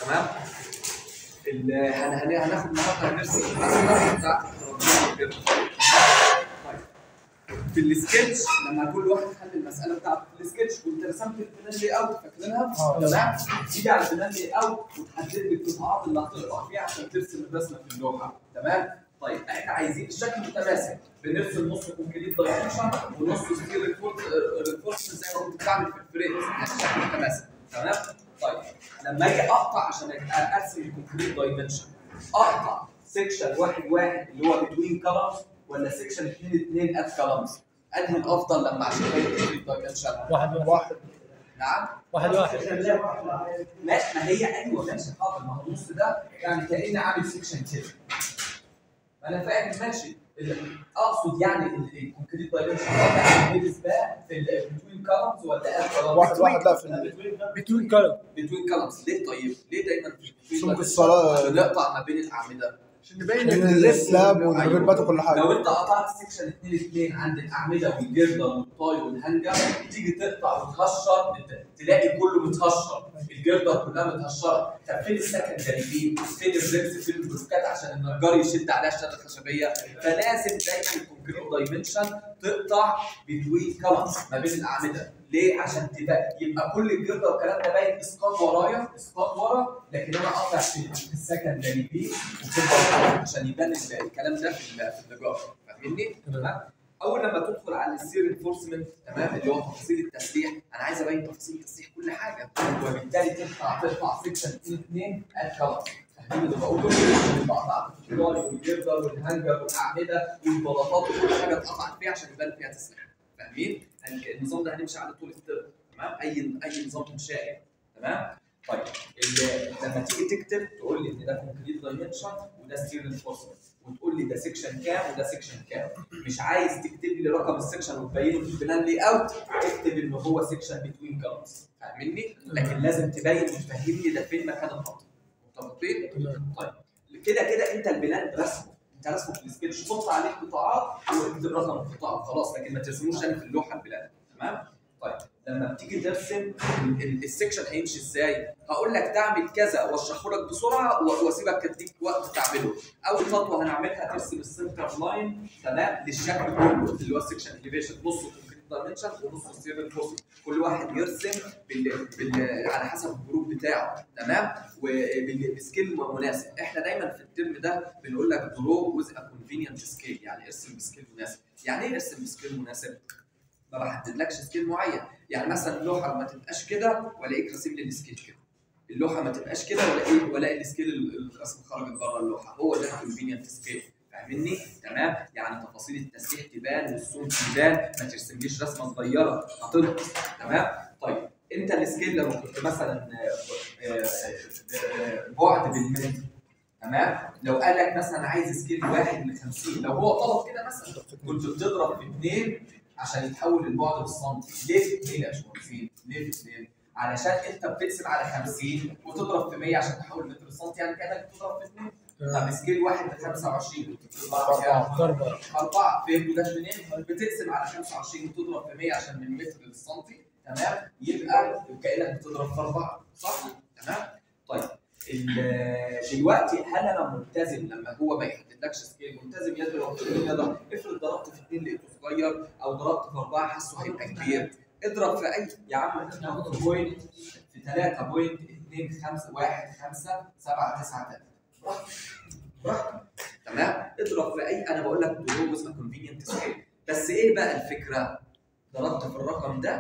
تمام ال- هن- هن- هناخد النهارده هنرسم المسألة بتاعت الترابيزة كده. طيب في السكتش لما كل واحد حل المساله بتاعته في السكتش كنت رسمت البلان لي اوت فاكرينها؟ تمام؟ تيجي على البلان لي اوت وتحدد لي القطاعات اللي هتقطع فيها عشان ترسم الرسمه في اللوحه تمام؟ طيب احنا عايزين الشكل متماسك بنرسم نص كونكريت دايمنشن ونص ستيل ريفورس زي ما كنت بعمل في الفريم يعني الشكل متماسك تمام؟ طيب لما اجي اقطع عشان ارسم الكونكريت دايمنشن اقطع سيكشن واحد واحد اللي هو بتوين كلامز ولا سيكشن اثنين اثنين ات كلامز انهي الافضل لما عشان الكونكريت دايمنشن واحد واحد نعم واحد واحد ماشي ما هي ايوه ماشي حاضر ما هو النص ده يعني كاني عامل سيكشن كده ما انا فاهم ماشي ال- اقصد يعني ال- الكونكريت دايمنشن واضح بالنسبه في البتوين كلامز ولا ات كلامز واحد واحد لا في ال- بتوين كلام بتوين كلامز ليه طيب؟ ليه دايما في البتوين سمك dimension الصلاة. بنقطع ما بين الاعمده؟ عشان نبين ان السلاب والربات وكل حاجه لو انت قطعت سيكشن 2 2 عند الاعمده والجردل والطاي والهنجر تيجي تقطع وتهشر ت- تلاقي كله متهشر الجردل كلها متهشره طب فين السكندري فين؟ فين الريبس فين البروكات عشان النجار يشد عليها الشده الخشبيه فلازم دايما الكونكريت دايمنشن تقطع بتوين كلامز ما بين الاعمده ليه؟ عشان تبقى يبقى كل الجردل والكلام ده باين اسقاط ورايا اسقاط ورا لكن انا قاطع في في السكندري فيه وفي البلكونه عشان يبان ال- الكلام ده في ال- في النجار فاهمني؟ تمام؟ اول لما تدخل على السير انفورسمنت تمام اللي هو تفاصيل التسليح انا عايز ابين تفاصيل تسليح كل حاجه وبالتالي تقطع تقطع سيكشن 2 2 اد خلاص فاهمين اللي بقوله بقطع في الجدار والجردل والهنجر والاعمده والبلاطات وكل حاجه اتقطعت فيها عشان يبان فيها تسليح فاهمين؟ النظام ده هنمشي عليه طول الترم تمام؟ اي اي نظام انشائي تمام؟ طيب ال- لما تيجي تكتب تقول لي ان ده كونكريت دايمنشن وده ستير انفورسمنت وتقول لي ده سيكشن كام وده سيكشن كام مش عايز تكتب لي رقم السيكشن وتبينه في البلان لي اوت اكتب ان هو سيكشن بتوين كلامز فاهمني؟ لكن لازم تبين وتفهمني ده فين مكان الخط متفقين؟ طيب كده كده انت البلان رسمه انت رسمه في السكتش حط عليه قطاعات واكتب رقم القطاع وخلاص لكن ما ترسموش تاني في اللوحه البلان تمام؟ طيب لما بتيجي ترسم ال- ال- السكشن هيمشي ازاي؟ هقول لك تعمل كذا واشرحه لك بسرعه و- واسيبك اديك وقت تعمله. اول خطوه هنعملها ترسم السنتر لاين تمام للشكل كله اللي هو السكشن اليفيشن نصه كونكريت دايمنشن ونصه ستيرن فوسل كل واحد يرسم بال... بال... على حسب الجروب بتاعه تمام وبسكيل مناسب احنا دايما في الترم ده بنقول لك درو ويز ا كونفينينت سكيل يعني ارسم بسكيل مناسب يعني ايه ارسم بسكيل مناسب؟ ما بحددلكش سكيل معين يعني مثلا اللوحه ما تبقاش كده والاقيك راسم لي السكيل كده اللوحه ما تبقاش كده ولا ايه ولا السكيل ال- الرسم خرجت بره اللوحه هو ده الكونفينينت سكيل فاهمني تمام يعني تفاصيل التسليح تبان والسمك يبان ما ترسمليش رسمه صغيره هتنقص تمام طيب انت السكيل لو كنت مثلا آه، آه، آه، بعد بالمتر تمام لو قال لك مثلا عايز سكيل واحد ل 50 لو هو طلب كده مثلا كنت بتضرب في اثنين عشان يتحول البعد بالسنتي ليه في اثنين يا باشمهندسين؟ ليه في اثنين؟ علشان انت بتقسم على 50 وتضرب في 100 عشان تحول متر بالسنتي يعني كانك بتضرب في اثنين طب سكيل واحد ل 25 كنت بتضرب في كام؟ ضربة أربعة فهمتوا ده منين؟ بتقسم على 25 وتضرب في 100 عشان من متر للسنتي تمام؟ يبقى كأنك بتضرب في أربعة صح؟ تمام؟ طيب ال- دلوقتي هل انا ملتزم لما هو ما يحددلكش سكيل ملتزم يضرب في اثنين يضرب افرض ضربت في اثنين لقيته صغير او ضربت في اربعه حاسه هيبقى كبير اضرب في اي يا عم اضرب في بوينت في 3 بوينت 2 5 1 5 7 9 3 براحتك براحتك تمام اضرب في اي انا بقول لك دروز كونفينينت سكيل بس ايه بقى الفكره؟ ضربت في الرقم ده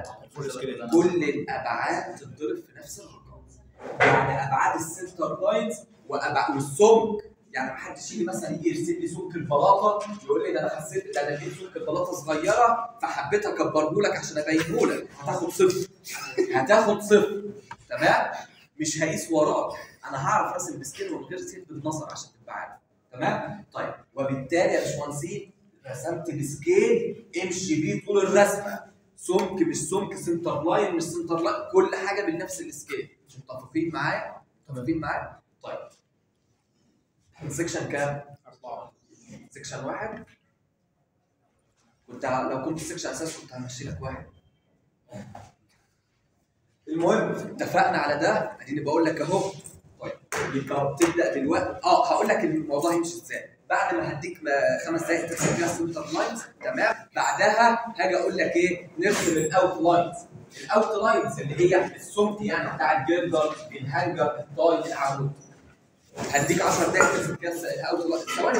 كل الابعاد تتضرب في نفس الرقم يعني ابعاد السنتر لاينز وابعاد والسمك يعني ما حدش يجي مثلا يجي يرسم لي سمك البلاطه يقول لي ده انا حسيت ده انا لقيت سمك البلاطه صغيره فحبيت اكبره لك عشان ابينه لك هتاخد صفر هتاخد صفر تمام مش هقيس وراك انا هعرف ارسم بسكيل من غير سيل بالنظر عشان تبقى عارف تمام طيب وبالتالي يا باشمهندسين رسمت بسكيل امشي بيه طول الرسمه سمك مش سمك سنتر لاين مش سنتر لاين كل حاجه بنفس السكيل متفقين معايا؟ متفقين معايا؟ طيب سكشن كام؟ أربعة سكشن واحد كنت ع- لو كنت سكشن اساس كنت همشي لك واحد المهم اتفقنا على ده اديني بقول لك اهو طيب يبقى بتبدا دلوقتي اه هقول لك الموضوع يمشي ازاي بعد ما هديك ما- خمس دقائق ترسم فيها سنتر لاينز تمام بعدها هاجي اقول لك ايه نرسم الاوت لاينز الاوت لاينز اللي هي السمك يعني بتاع الجردر الهانجر الطاي العمود هديك 10 دقائق ترسم فيها الاوت لاينز ثواني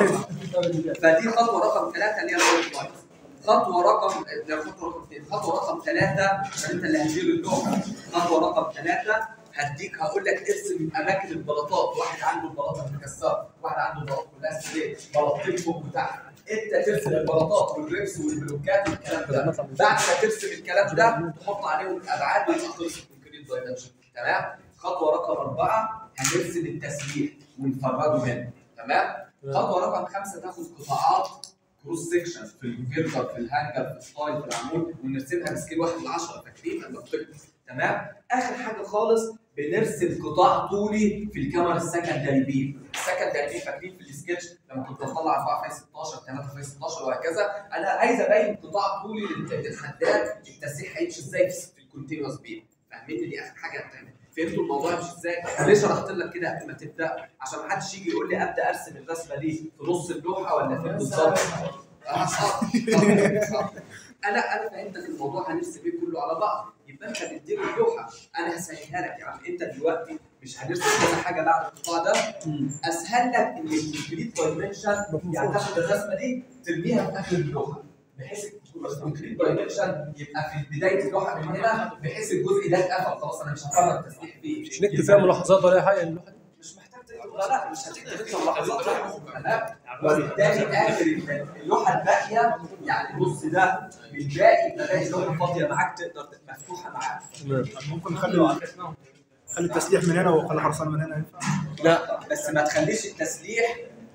بس. فدي خطوه رقم ثلاثه اللي هي الاوت لاينز خطوه رقم لا، خطوه رقم اثنين خطوه رقم ثلاثه عشان انت اللي هتدير اللوحه خطوه رقم ثلاثه هديك هقول لك ارسم اماكن البلاطات واحد عنده البلاطه متكسره واحد عنده البلاطه كلها ستريت بلاطتين فوق وتحت انت ترسم البلاطات والريبس والبلوكات والكلام ده بعد ما ترسم الكلام ده تحط عليهم الابعاد ويبقى خلص الكونكريت دايمنشن تمام خطوه رقم اربعه هنرسم التسليح ونفرده منه تمام خطوه رقم خمسه تاخد قطاعات كروس سيكشن في الجردر في الهانجر في الستايل في العمود ونرسمها بسكيل 1 ل 10 فاكرين لما بتكتب تمام اخر حاجه خالص بنرسم قطاع طولي في الكاميرا السكندري بيم السكندري بيم فاكرين في السكتش لما كنت بطلع 4 في 16 3 في 16 وهكذا انا عايز ابين قطاع طولي لل- للحداد التسليح هيمشي ازاي في في الكونتينوس بيم فاهمين دي اخر حاجه هتعمل فهمتوا الموضوع مش ازاي؟ ليه شرحت لك كده قبل ما تبدا؟ عشان ما حدش يجي يقول لي ابدا ارسم الرسمه دي في نص اللوحه ولا فين بالظبط؟ آه، صعب. صعب. صعب. انا انا فهمتك الموضوع هنرسم ايه كله على بعض يبقى انت بتدير اللوحه انا هسهلها لك يا عم انت دلوقتي مش هنرسم كل حاجه بعد القطاع ده اسهل لك ان الكومبليت دايمنشن يعني تاخد الرسمه دي ترميها في اخر اللوحه بحيث الكومبليت دايمنشن يبقى في بدايه اللوحه من هنا بحيث الجزء ده اتقفل خلاص انا مش هكرر التسليح فيه مش نكتب فيها ملاحظات ولا اي حاجه اللوحه دي مش محتاج تكتب لا لا مش هتكتب انت ملاحظات تمام وبالتالي اخر اللوحه الباقيه يعني النص ده بالباقي بلاقي اللوحه فاضيه معاك تقدر تبقى مفتوحه معاك ممكن نخلي خلي التسليح من هنا وخلي خرسانه من هنا ينفع لا بس ما تخليش التسليح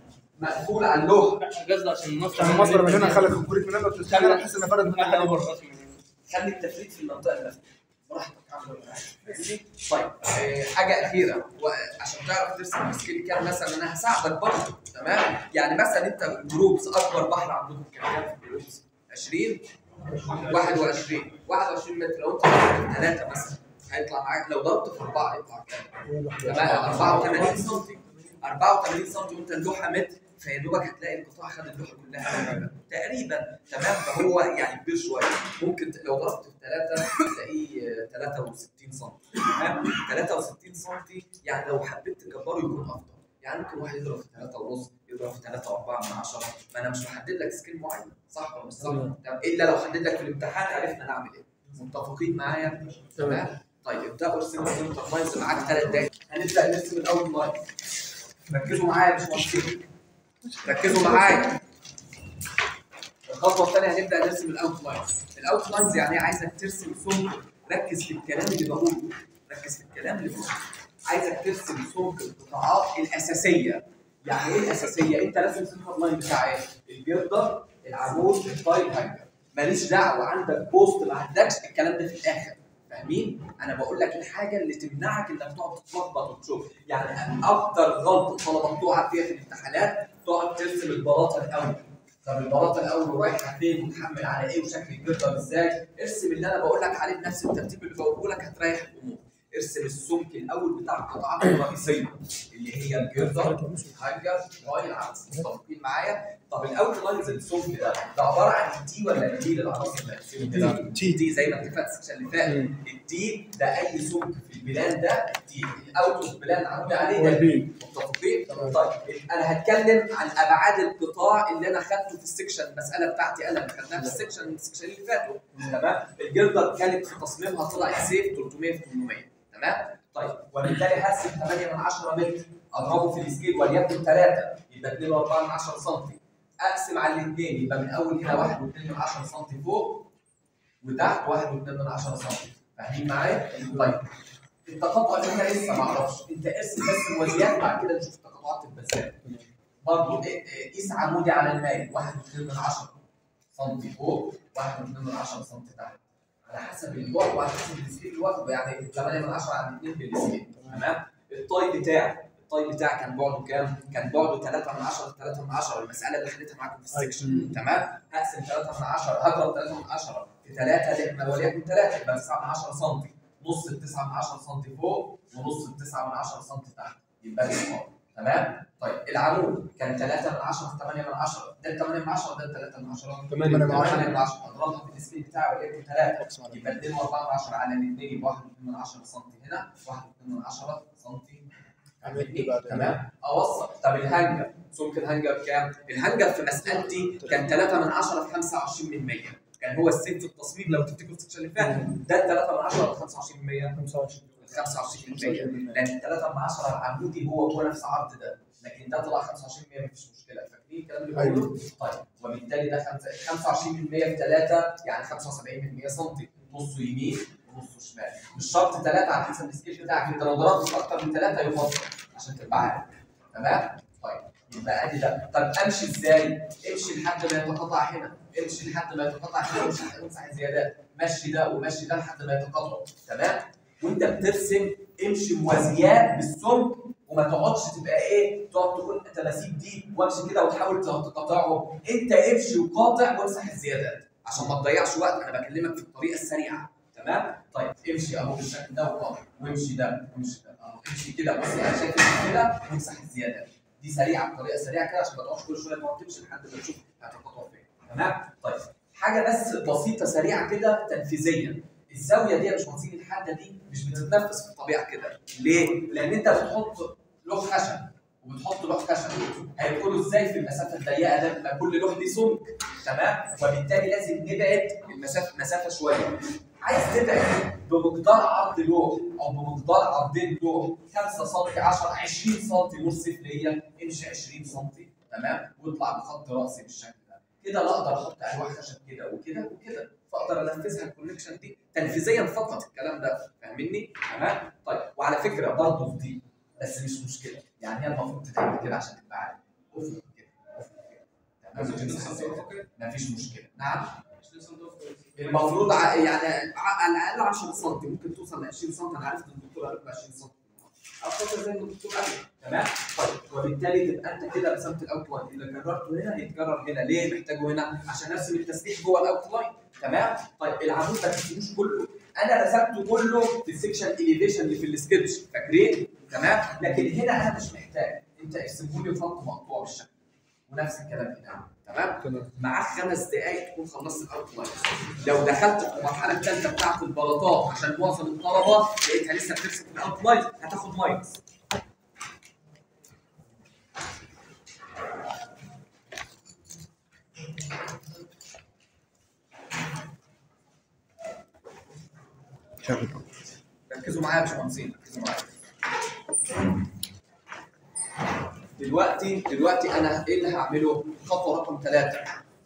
مقفول على اللوحه قصدي عشان النص يعني المصدر من هنا خلي الكونكريت من هنا والتسليح من هنا بحيث ان فرد من احنا ناحيه بره خلي التفريط في المنطقه المفتوحه براحتك اعمل اللي عايزه. فاهمني؟ طيب آه، حاجه اخيره وعشان تعرف ترسم السكيل كام مثلا انا هساعدك برضه تمام يعني مثلا انت جروبس اكبر بحر عندكم كام في الجروبس 20 21 21 متر لو انت ضربت ثلاثه مثلا هيطلع معاك لو ضربت في اربعه هيطلع كام؟ تمام 84 سم 84 سم وانت اللوحه متر فيا دوبك هتلاقي القطاع خد اللوحه كلها تقريبا تقريبا تمام فهو يعني كبير شويه ممكن ت- لو ضربت في ثلاثه تلاقيه آه، 63 سم تمام 63 سم يعني لو حبيت تكبره يكون افضل يعني ممكن واحد يضرب في 3 ونص يضرب في 3 و4 من 10 ما انا مش محدد لك سكيل معين صح ولا مش صح؟ تمام. تمام. الا لو حدد لك في الامتحان عرفنا نعمل ايه متفقين معايا تمام طيب ابداوا ارسموا السنتر لاينز معاك ثلاث دقايق هنبدا نرسم الاول لاين ركزوا معايا يا باشمهندسين ركزوا معايا الخطوه الثانيه هنبدا نرسم الاوت لاينز الاوت لاينز يعني إيه؟ عايزك ترسم سمك ركز في الكلام اللي بقوله ركز في الكلام اللي بقوله عايزك ترسم سمك القطاعات الاساسيه يعني ايه الاساسيه انت لازم سنتر لاين بتاع ايه الجردر العمود الطايل هانجر ماليش دعوه عندك بوست ما عندكش الكلام ده في الاخر فاهمين؟ انا بقول لك الحاجه اللي تمنعك انك تقعد تتلخبط وتشوف، يعني اكتر غلطه طلبه بتقع فيها في الامتحانات تقعد ترسم البلاطه الاول. طب البلاطه الاول ورايحه فين وتحمل على ايه وشكل الجردر ازاي؟ ارسم اللي انا بقول لك عليه بنفس الترتيب اللي بقوله لك هتريح الامور. ارسم السمك الاول بتاع القطعات الرئيسيه اللي هي الجردر الهانجر الراي العكس متفقين معايا؟ طب الاوت لاينز السمك ده ده عباره عن التي ولا الدي للعناصر الاساسيه كده؟ تي. دي زي ما اتفقنا السكشن اللي فات الدي ده اي سمك في البلان ده الدي الاوت اوف بلان عمودي عليه ده والبي. متفقين؟ طيب انا هتكلم عن ابعاد القطاع اللي انا خدته في السكشن المساله بتاعتي انا اللي خدناها في السكشن السكشن اللي فاتوا تمام؟ الجردر كانت في تصميمها طلعت سيف 300 في 800 تمام؟ طيب وبالتالي هرسم 8 من 10 متر اضربه في السكيل وليكن 3 يبقى 2 و4 من 10 سم اقسم على الاثنين يبقى من اول هنا 1 و2 من 10 سم فوق وتحت 1 و2 من 10 سم فاهمين معايا؟ طيب التقاطع اللي انا لسه ما اعرفش انت ارسم بس الموازيات بعد كده نشوف التقاطعات تبقى ازاي برضه قيس عمودي على المايل 1 و2 من 10 سم فوق 1 و2 من 10 سم تحت على حسب الوقت وعلى حسب السكيل اللي واخده يعني 8 من 10 على 2 بالسكيل تمام الطاي بتاعي الطاي بتاعي كان بعده كام؟ كان بعده 3 من 10 3 من 10 المساله اللي حليتها معاكم في السكشن تمام؟ هقسم 3 من 10 هضرب 3 من 10 في 3 لما وليكن 3 يبقى 9 من 10 سم نص ال 9 من 10 سم فوق ونص ال 9 من 10 سم تحت يبقى ده ار تمام طيب العمود كان 3 من 10 في 8 من 10 ده 8 من 10 ده 3 من 10 8 من 10. 8 من 10 اضربها في السكيل بتاعه وليكن 3 يبقى 2 و4 من 10 على الاثنين يبقى 1 من 10 سم هنا 1 من 10 سم عملت بعد تمام اوصل طب الهنجر سمك الهنجر كام؟ الهنجر في مسالتي كان 3 من 10 في 25 من 100 كان هو السن في التصميم لو تفتكروا السكشن اللي فات ده 3 من 10 ولا 25 من 100 25 25 من 100 لان 3 من 10 العمودي هو هو نفس عرض ده لكن ده طلع 25 من 100 مفيش مشكله فاكرين الكلام اللي بقوله؟ طيب وبالتالي ده خمسة- 25 من 100 في 3 يعني 75 من 100 سم نصه يمين ونصه شمال مش شرط 3 على حسب السكيل بتاعك انت لو ضربت في اكتر من 3 يفضل عشان تبقى عارف تمام؟ طيب يبقى ادي ده طب امشي ازاي؟ امشي لحد ما يتقاطع هنا امشي لحد ما يتقاطع هنا امشي امسح الزيادات مشي ده ومشي ده لحد ما يتقاطعوا تمام؟ وانت بترسم امشي موازيات بالسمك وما تقعدش تبقى ايه تقعد تقول التماثيل دي وامشي كده وتحاول تقاطعهم انت امشي وقاطع وامسح الزيادات عشان ما تضيعش وقت انا بكلمك في الطريقه السريعه تمام طيب امشي اهو بالشكل ده وقاطع وامشي ده وامشي ده اهو امشي كده بص انا شايف امشي كده وامسح الزيادات دي سريعه بطريقه سريعه كده عشان ما تقعدش كل شويه تقعد تمشي لحد ما تشوف هتقاطع فين تمام طيب حاجه بس بسيطه سريعه كده تنفيذيا الزاويه دي يا باشمهندسين الحاده دي مش بتتنفس في الطبيعه كده ليه؟ لان انت بتحط لوح خشب وبتحط لوح خشب هيدخلوا ازاي في المسافه الضيقه ده ما كل لوح دي سمك تمام وبالتالي لازم نبعد المسافه مسافه شويه عايز تبعد بمقدار عرض لوح او بمقدار عرضين لوح 5 سم 10 20 سم نص فليه امشي 20 سم تمام واطلع بخط راسي بالشكل ده كده لا اقدر احط الواح خشب كده وكده وكده فاقدر انفذها الكونكشن دي تنفيذيا فقط الكلام ده فاهمني تمام طيب وعلى فكره برضه في دي بس مش مشكله يعني هي المفروض تتعمل كده عشان تبقى عارف افرض كده افرض كده تمام مفيش مشكله نعم المفروض ع- يعني ع- على الاقل 10 سم ممكن توصل ل 20 سم انا عرفت ان الدكتور قال لك 20 سم او خاطر زي ما الدكتور قال تمام طيب وبالتالي تبقى انت كده رسمت الاوت لاين اللي كررته هنا هيتكرر هنا ليه محتاجه هنا عشان ارسم التسليح جوه الاوت لاين تمام طيب العمود ما ترسموش كله انا رسمته كله في السكشن اليفيشن اللي في السكتش فاكرين تمام لكن هنا انا مش محتاج انت ارسمه لي خط مقطوع بالشكل ونفس الكلام هنا تمام تمام معاك خمس دقائق تكون خلصت الاوت لاين لو دخلت في المرحله الثالثه بتاعت البلاطات عشان معظم الطلبه لقيتها لسه بترسم في الاوت لاين هتاخد ماينس ركزوا معايا يا باشمهندسين ركزوا معايا دلوقتي دلوقتي انا ايه اللي هعمله؟ خطوه رقم ثلاثه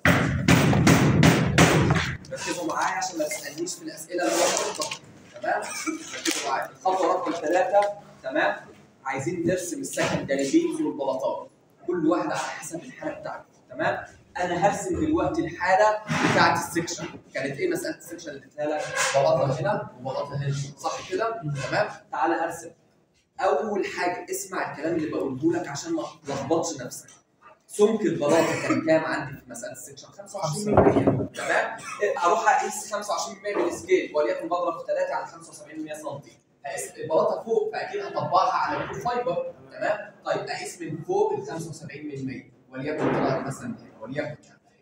ركزوا معايا عشان ما تسالنيش في الاسئله اللي بسيطه تمام؟ ركزوا معايا الخطوه رقم ثلاثه تمام؟ عايزين نرسم السكندري بينز والبلاطات كل واحده على حسب الحاله بتاعته تمام؟ انا هرسم دلوقتي الحاله بتاعت السكشن كانت ايه مساله السكشن اللي اديتها لك؟ بلاطه هنا وبلاطه هنا صح كده؟ تمام؟ تعالى ارسم اول حاجه اسمع الكلام اللي بقوله لك عشان ما تلخبطش نفسك سمك البلاطه كان كام عندي في مساله السكشن 25% تمام اروح اقيس 25% من السكيل وليكن بضرب في 3 على 75% سم هقيس البلاطه فوق فاكيد هطبقها على الكور فايبر تمام طيب اقيس من فوق ال 75 من 100 وليكن طلعت مثلا هنا وليكن يعني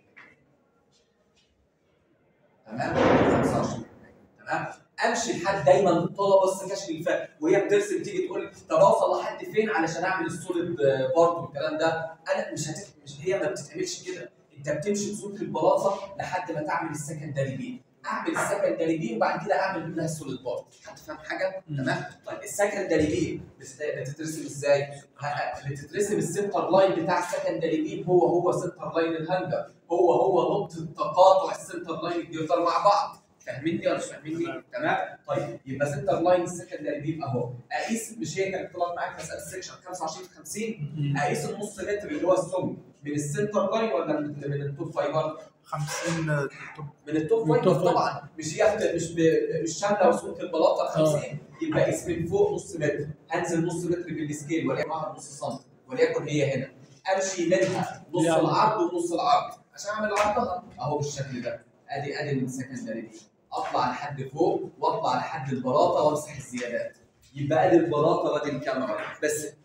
تمام 25 تمام امشي لحد دايما الطلبه السكاشن اللي فات وهي بترسم تيجي تقول لي طب اوصل لحد فين علشان اعمل السوليد بارت والكلام ده انا مش هتف... مش هي ما بتتعملش كده انت بتمشي بسلك البلاطه لحد ما تعمل السكندري بين اعمل السكندري بين وبعد كده اعمل منها السوليد بارت هتفهم حاجه تمام طيب السكندري بين بت- بتترسم ازاي ه- بتترسم السنتر لاين بتاع السكندري بين هو هو سنتر لاين الهانجر هو هو نقطه تقاطع السنتر لاين الجردر مع بعض فاهميني ولا مش فاهميني؟ تمام؟ طيب يبقى سنتر لاين السكندري بيم اهو اقيس مش هي كانت طلعت معاك مساله السكشن 25 في 50 اقيس النص متر اللي هو السم من السنتر لاين ولا من من التوب فايبر؟ 50 طب من التوب من فايبر التوب طبعا مش هي بت- مش ب- مش شامله وسمك البلاطه 50 يبقى قيس من فوق نص متر هنزل نص متر بالسكيل وليكن واحد نص سم وليكن هي هنا امشي منها نص يعني. العرض ونص العرض عشان اعمل عرضها اهو بالشكل ده ادي ادي السكندري دي اطلع لحد فوق واطلع لحد البلاطه وامسح الزيادات يبقى ادي البلاطه وادي الكاميرا بس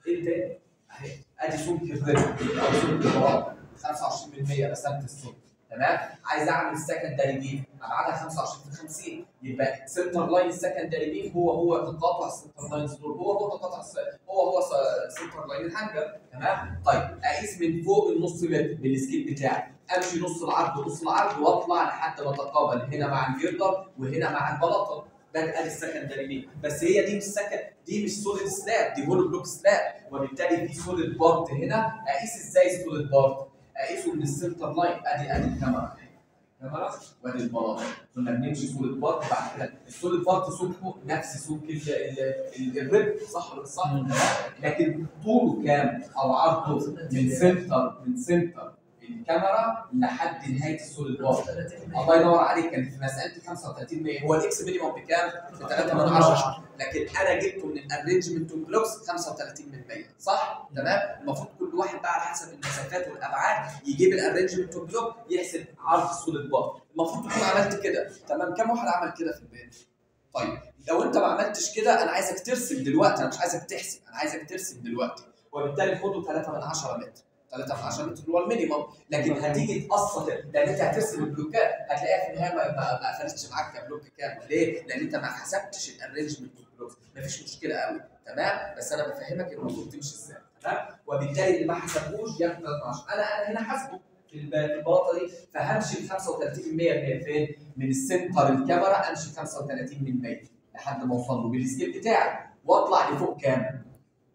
ايه تاني؟ اهي ادي سمك الرجل او سمك البلاطه 25% رسمت السمك تمام عايز اعمل سكندري بيم ابعادها 25 في 50 يبقى سنتر لاين سكندري بيم هو هو تقاطع السنتر لاينز دول هو هو تقاطع الس- هو هو س- سنتر لاين الهانجر تمام طيب اقيس من فوق النص متر بالسكيل بتاعي امشي نص العرض ونص العرض واطلع لحد ما اتقابل هنا مع الجردر وهنا مع البلاطه ده ادي السكندري بيم بس هي دي مش سكن دي مش سوليد سلاب دي هولو بلوك سلاب وبالتالي في سوليد بارت هنا اقيس ازاي السوليد بارت اقيسه من السنتر لاين ادي ادي الكاميرا كاميرا وادي البلاطه كنا بنمشي سوليد بارت بعد كده السوليد بارت سمكه نفس سمك ال- ال- ال- الرب صح ولا صح؟ لكن طوله كام او عرضه من سنتر من سنتر الكاميرا لحد نهايه السوليد بارت الله ينور عليك كان في مساله 35 100 هو الاكس مينيموم بكام؟ ب 3 من 10 لكن انا جبته من الارينجمنت بلوكس 35 من 100 صح؟ تمام؟ المفروض كل واحد بقى على حسب المسافات والابعاد يجيب الارينجمنت بلوك يحسب عرض السوليد بار المفروض تكون عملت كده تمام؟ كم واحد عمل كده في البيت؟ طيب لو انت ما عملتش كده انا عايزك ترسم دلوقتي انا مش عايزك تحسب انا عايزك ترسم دلوقتي وبالتالي خده 3 من 10 متر 3 من 10 متر اللي هو المينيمم لكن هتيجي تقسط لان انت هترسم البلوكات هتلاقيها في النهايه ما, ما, ما قفلتش معاك كبلوك كامل ليه؟ لان انت ما حسبتش الارينجمنت بلوكس مفيش مشكله قوي تمام بس انا بفهمك المفروض تمشي ازاي تمام وبالتالي اللي ما حسبوش ياخد 13 انا انا هنا حاسبه في الب- في البلاطه دي فهمشي ال 35 من 100 من فين؟ من السنتر الكاميرا امشي 35 من 100 لحد ما اوصل له بالسكيل بتاعي واطلع لفوق كام؟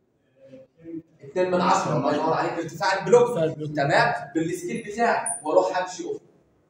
2 من 10 الله ينور عليك ارتفاع البلوك تمام بالسكيل بتاعي واروح امشي افق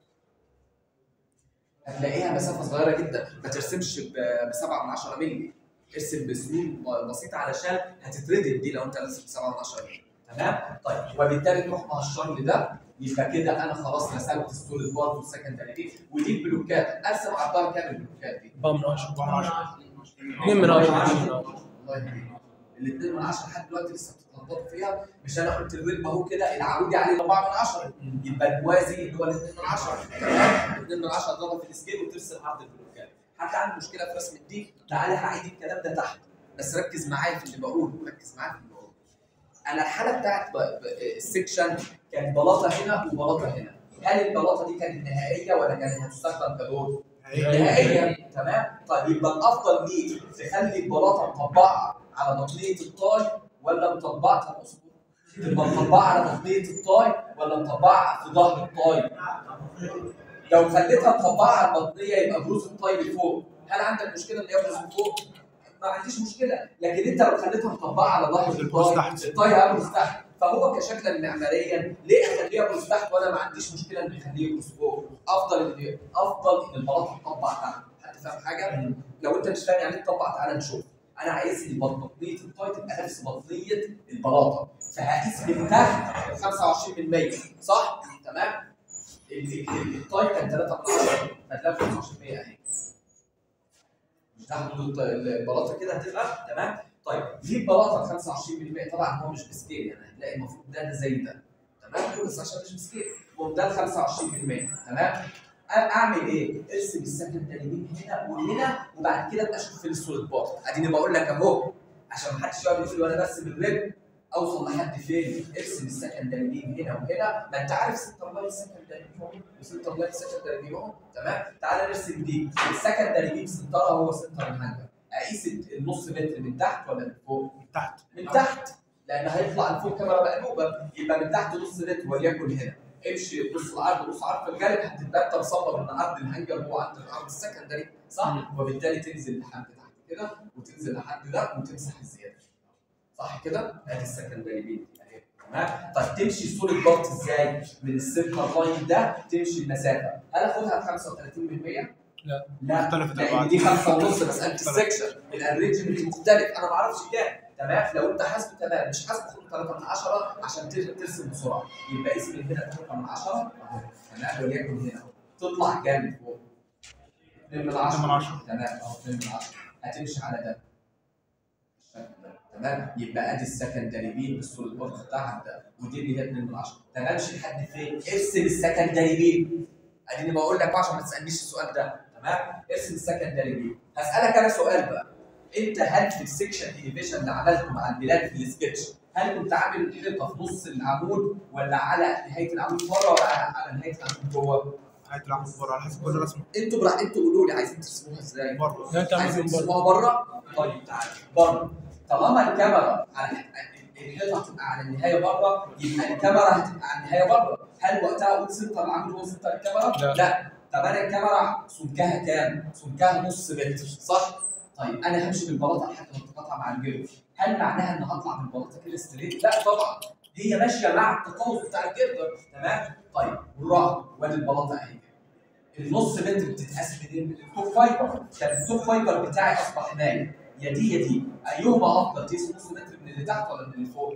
هتلاقيها مسافه صغيره جدا ما ترسمش ب 7 من 10 مللي ارسم بسنون بسيطه علشان هتتردد دي لو انت راسم ب 7 من 10 مللي تمام طيب وبالتالي تروح مقشر لي ده يبقى كده انا خلاص رسمت السوليد بارت والسكندري دي ودي البلوكات ارسم عرضها كام البلوكات دي؟ 4 من 10 4 من 10 2 من 10 2 من 10 الله يهديك الاثنين من 10 لحد دلوقتي لسه بتتلخبطوا فيها مش انا قلت الريتم اهو كده العمودي عليه 4 من 10 يبقى الموازي اللي هو الاثنين من 10 تمام الاثنين من 10 اضربها في السكيل وترسم عرض البلوكات حد عنده مشكله في رسم الدي تعالى هعيد الكلام ده تحت بس ركز معايا في اللي بقوله ركز معايا في اللي بقوله انا الحاله بتاعت ب- ب- السكشن كانت بلاطه هنا وبلاطه هنا هل البلاطه دي كانت نهائيه ولا كانت هتستخدم كدور؟ نهائيا تمام طيب يبقى الافضل ليك تخلي البلاطه مطبقه على بطنيه الطاي ولا مطبقه الاصبع تبقى مطبقه على بطنيه الطاي ولا مطبقه في ظهر الطاي لو خليتها مطبقه على البطنيه يبقى بروز الطاي لفوق هل عندك مشكله ان يبرز لفوق ما عنديش مشكله لكن انت لو خليتها مطبقه على ظهر البروز الطاي تحت. الطاي هيبرز تحت فهو كشكلا معماريا ليه اخليه يبرز تحت وانا ما عنديش مشكله ان يخليه يبرز فوق افضل ان افضل ان البلاطه تطبق تحت حد فاهم حاجه؟ لو انت مش فاهم يعني ايه تطبق تعالى نشوف انا عايز ان بطنيه الطاي تبقى نفس بطنيه البلاطه فهقيس من تحت 25% صح؟ تمام؟ ال- ال- الطاي كان 3 من 10 هتلاقي 25% اهي مش ده حدود الط- البلاطه كده هتبقى تمام؟ طيب دي البلاطه 25% طبعا هو مش بسكيل يعني هتلاقي المفروض ده ده زي ده تمام؟ بس عشان مش بسكيل وده ال 25% تمام؟ أ- اعمل ايه؟ ارسم السكندري بيم هنا وهنا وبعد كده ابقى اشوف فين السوليد بارت اديني بقول لك اهو عشان ما حدش يقعد يقول لي وانا برسم الريب اوصل لحد فين؟ ارسم السكندري بيم هنا وهنا ما انت عارف سنتر لاين سكندري بيم اهو وسنتر لاين سكندري بيم اهو تمام؟ تعالى نرسم دي السكندري بيم سنترها هو سنتر الهانجر اقيس النص متر من تحت ولا من فوق؟ من تحت من تحت لان هيطلع لفوق كاميرا مقلوبه يبقى من تحت نص متر وليكن هنا امشي نص العرض نص عرض في الغالب هتبقى انت مصمم ان عرض الهانجر هو عند العرض السكندري صح؟ وبالتالي تنزل لحد تحت كده وتنزل لحد ده وتمسح الزياده صح كده؟ ادي السكندري بيت اهي تمام؟ طيب تمشي السوليد بارت ازاي؟ من السنتر لاين ده تمشي المسافه هل اخدها ب 35%؟ لا. لا مختلفة لان طبعاً. دي خمسة ونص مسألة السكشن الارينجمنت مختلف انا ما اعرفش كام تمام لو انت حاسبه تمام مش حاسبه خد 3 من 10 عشان تر- ترسم بسرعه يبقى اسم من هنا 3 من 10 اهو تمام وليكن هنا تطلع كام فوق 2 من 10 2 من 10. تمام اهو 2 من 10 هتمشي على ده الشكل ده تمام يبقى ادي السكندري بيم بالسوليد بورد بتاعك ده ودي اللي هي 2 من 10 طب امشي لحد فين؟ ارسم السكندري بيم اديني بقول لك بقى عشان ما تسالنيش السؤال ده تمام ارسم السكندري بيم هسالك انا سؤال بقى انت هل في السكشن انيفيشن اللي عملته مع البلاد في السكتش هل كنت عامل الحيطه في نص العمود ولا على نهايه العمود بره ولا على على نهايه العمود جوه؟ هاي العمود بره على حسب كل رسمه انتوا براحتكم انتوا قولوا لي عايزين ترسموها ازاي؟ بره لا انت عامل عايزين من بره ترسموها بره؟ طيب تعالى بره طالما الكاميرا على الحيطه هتبقى على النهايه بره يبقى الكاميرا هتبقى على النهايه بره هل وقتها اقول سنتر العمود هو سنتر الكاميرا؟ لا. لا طب انا الكاميرا سمكها كام؟ سمكها نص متر صح؟ طيب انا همشي بالبلاطه لحد ما تتقاطع مع الجلد هل معناها ان هطلع بالبلاطه كده ستريت؟ لا طبعا هي ماشيه مع التقوس بتاع الجردر تمام؟ طيب والرعب وادي البلاطه اهي النص متر بتتقاس منين؟ من التوب فايبر كان التوب فايبر بتاعي اصبح نايم يا دي يا دي ايهما افضل تقيس نص متر من اللي تحت ولا من اللي فوق؟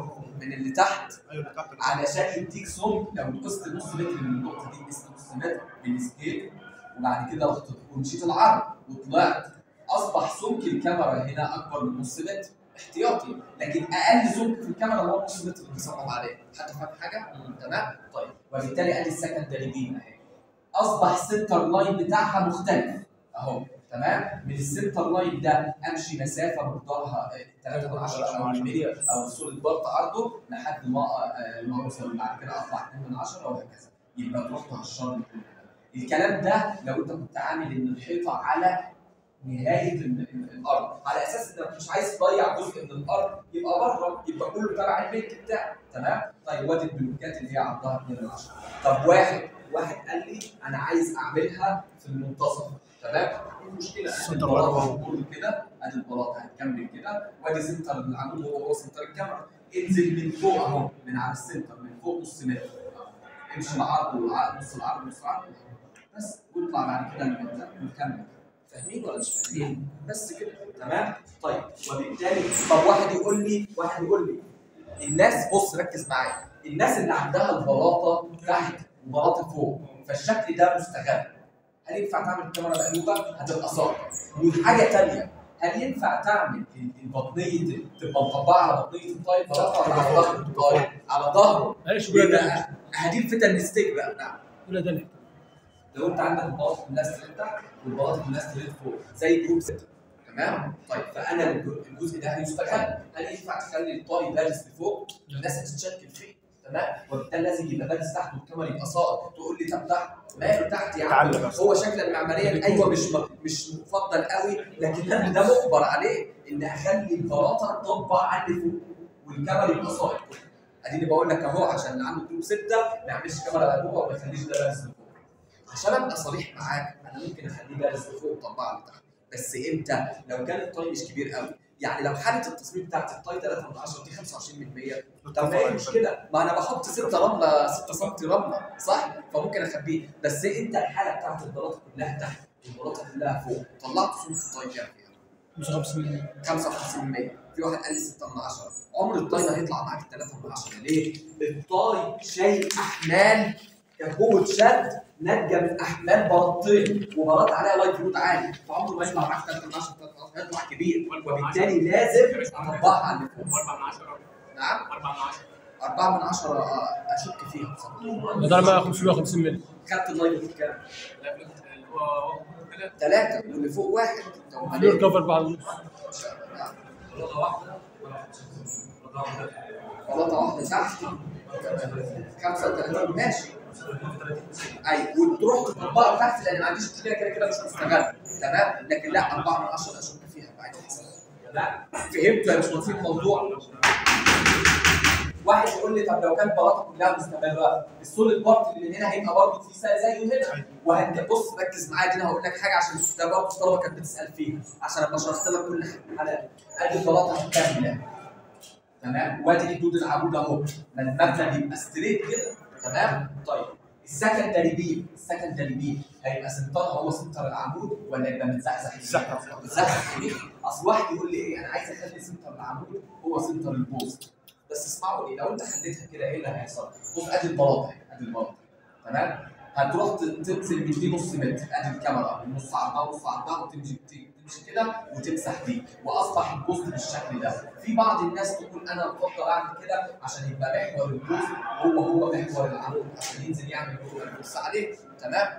من اللي تحت ايوه اللي تحت علشان يديك سمك لو قست نص متر من النقطه دي قست نص متر بالسكيل وبعد كده رحت ومشيت العرض وطلعت اصبح سمك الكاميرا هنا اكبر من نص متر احتياطي لكن اقل سمك في الكاميرا هو نص متر اللي بيصمم عليه حد فاهم حاجه؟ تمام؟ طيب وبالتالي ادي السكندري بيم اهي اصبح السنتر لاين بتاعها مختلف اهو تمام من السنتر لاين ده امشي مسافه مقدارها 3 من 10 او ملي او السوليد بارت عرضه لحد ما آه، ما اوصل بعد كده اطلع 2 من 10 وهكذا يبقى تروح تهشر الكلام ده لو انت كنت عامل ان الحيطه على نهايه ال- ال- الارض على اساس انك مش عايز تضيع جزء من الارض يبقى بره يبقى كله تبع البيت بتاعك تمام طيب وادي البلوكات اللي هي عرضها 2 من 10 طب واحد واحد قال لي انا عايز اعملها في المنتصف تمام ايه المشكله ادي سنتر البلاطه ورا. هتمر كده ادي البلاطه هتكمل كده وادي سنتر العمود هو هو سنتر الكاميرا انزل من فوق اهو من على السنتر من فوق نص متر امشي العرض والعرض نص العرض نص العرض بس واطلع بعد كده المنتج ونكمل فاهمين ولا مش فاهمين؟ بس كده تمام؟ طيب وبالتالي طب واحد يقول لي واحد يقول لي الناس بص ركز معايا الناس اللي عندها البلاطه تحت وبلاطه فوق فالشكل ده مستغل هل ينفع تعمل الكاميرا مقلوبه؟ هتبقى ساقطه وحاجه ثانيه هل ينفع تعمل ال- البطنيه تبقى مطبقه على بطنيه الطاير بلاطه ولا على ظهر الطاير؟ على ظهره معلش قول ده يبقى هدي الفتن ستيك بقى نعم قول ده لو انت عندك البلاط كلها ستريت تحت والبلاط كلها ستريت فوق زي جروب ستة تمام طيب فانا الج- الجزء ده هيستغل هل ينفع تخلي الطاي بارز لفوق الناس هتتشكل فيه تمام وبالتالي لازم يبقى بارز تحت والكاميرا يبقى ساقط تقول لي طب تحت ماله تحت يا عم تعلق بس. هو شكلا معماريا ايوه مش م- مش مفضل قوي لكن انا ده مجبر عليه ان اخلي البلاطه تطبق على اللي فوق والكاميرا يبقى ساقط اديني بقول لك اهو عشان اللي عنده جروب سته ما يعملش كاميرا مقلوبه وما يخليش ده بارز لفوق عشان ابقى صريح معاك انا ممكن اخليه بارز لفوق وطبقه لتحت بس امتى؟ لو كان الطاي مش كبير قوي يعني لو حاله التصميم بتاعت الطاي 3 من 10 دي 25 من 100 طب ما ايه المشكله؟ ما انا بحط 6 رمله 6 سم رمله صح؟ فممكن اخبيه بس انت الحاله بتاعت البلاطه كلها تحت والبلاطه كلها فوق طلعت سمك الطاي كام فيها؟ 55 55 100 في واحد قال لي 6 من 10 عمر الطاي ما هيطلع معاك 3 من 10 ليه؟ الطاي شايل احمال كقوه شد ناتجه من احمال بلاطتين وبلاط عليها لايف لود عالي فعمره ما يطلع معاك 3 من 10 3 من 10 هيطلع كبير وبالتالي لازم اطبقها على اللي فوق. 4 من 10 نعم 4 من 10 4 من 10 آه، اشك فيها بصراحه ده انا 550 مللي خدت اللايف لود كام؟ لا اللي هو كده ثلاثه واللي فوق واحد طب أمال فلور إيه؟ كفر بعد النص نعم. بلاطه واحده بلاطه بلاطه واحده تحت 35 ماشي ايوه وتروح تطبقها تحت لان ما عنديش مشكله كده كده مش مستغل تمام لكن لا 4 من 10 اشك فيها بعد الحساب لا فهمت ولا مش واضحين الموضوع واحد يقول لي طب لو كانت بلاطه كلها مستمره السوليد بارت اللي من هنا هيبقى برضه في زي زيه هنا وهت بص ركز معايا دي انا هقول لك حاجه عشان ده برضه الطلبه كانت بتسال فيها عشان ابقى شرحت لك كل حاجه ادي البلاطه كامله تمام وادي حدود العمود اهو ما المبنى بيبقى ستريت كده تمام طيب السكندري بيم السكندري بيم هيبقى سنترها هو سنتر العمود ولا يبقى متزحزح متزحزح. متزحزح ليه؟ اصل واحد يقول لي ايه انا عايز اخلي سنتر العمود هو سنتر البوست بس اسمعوا لي لو انت خليتها كده ايه اللي هيحصل؟ بص ادي البلاطه اهي ادي البلاطه تمام هتروح ت- تنزل من دي نص متر ادي الكاميرا من نص عرضها ونص عرضها وتمشي تمشي كده وتمسح دي واصبح البوست بالشكل ده في بعض الناس تقول انا بفضل اعمل كده عشان يبقى محور البوست هو هو محور العمود عشان ينزل يعمل بص عليه تمام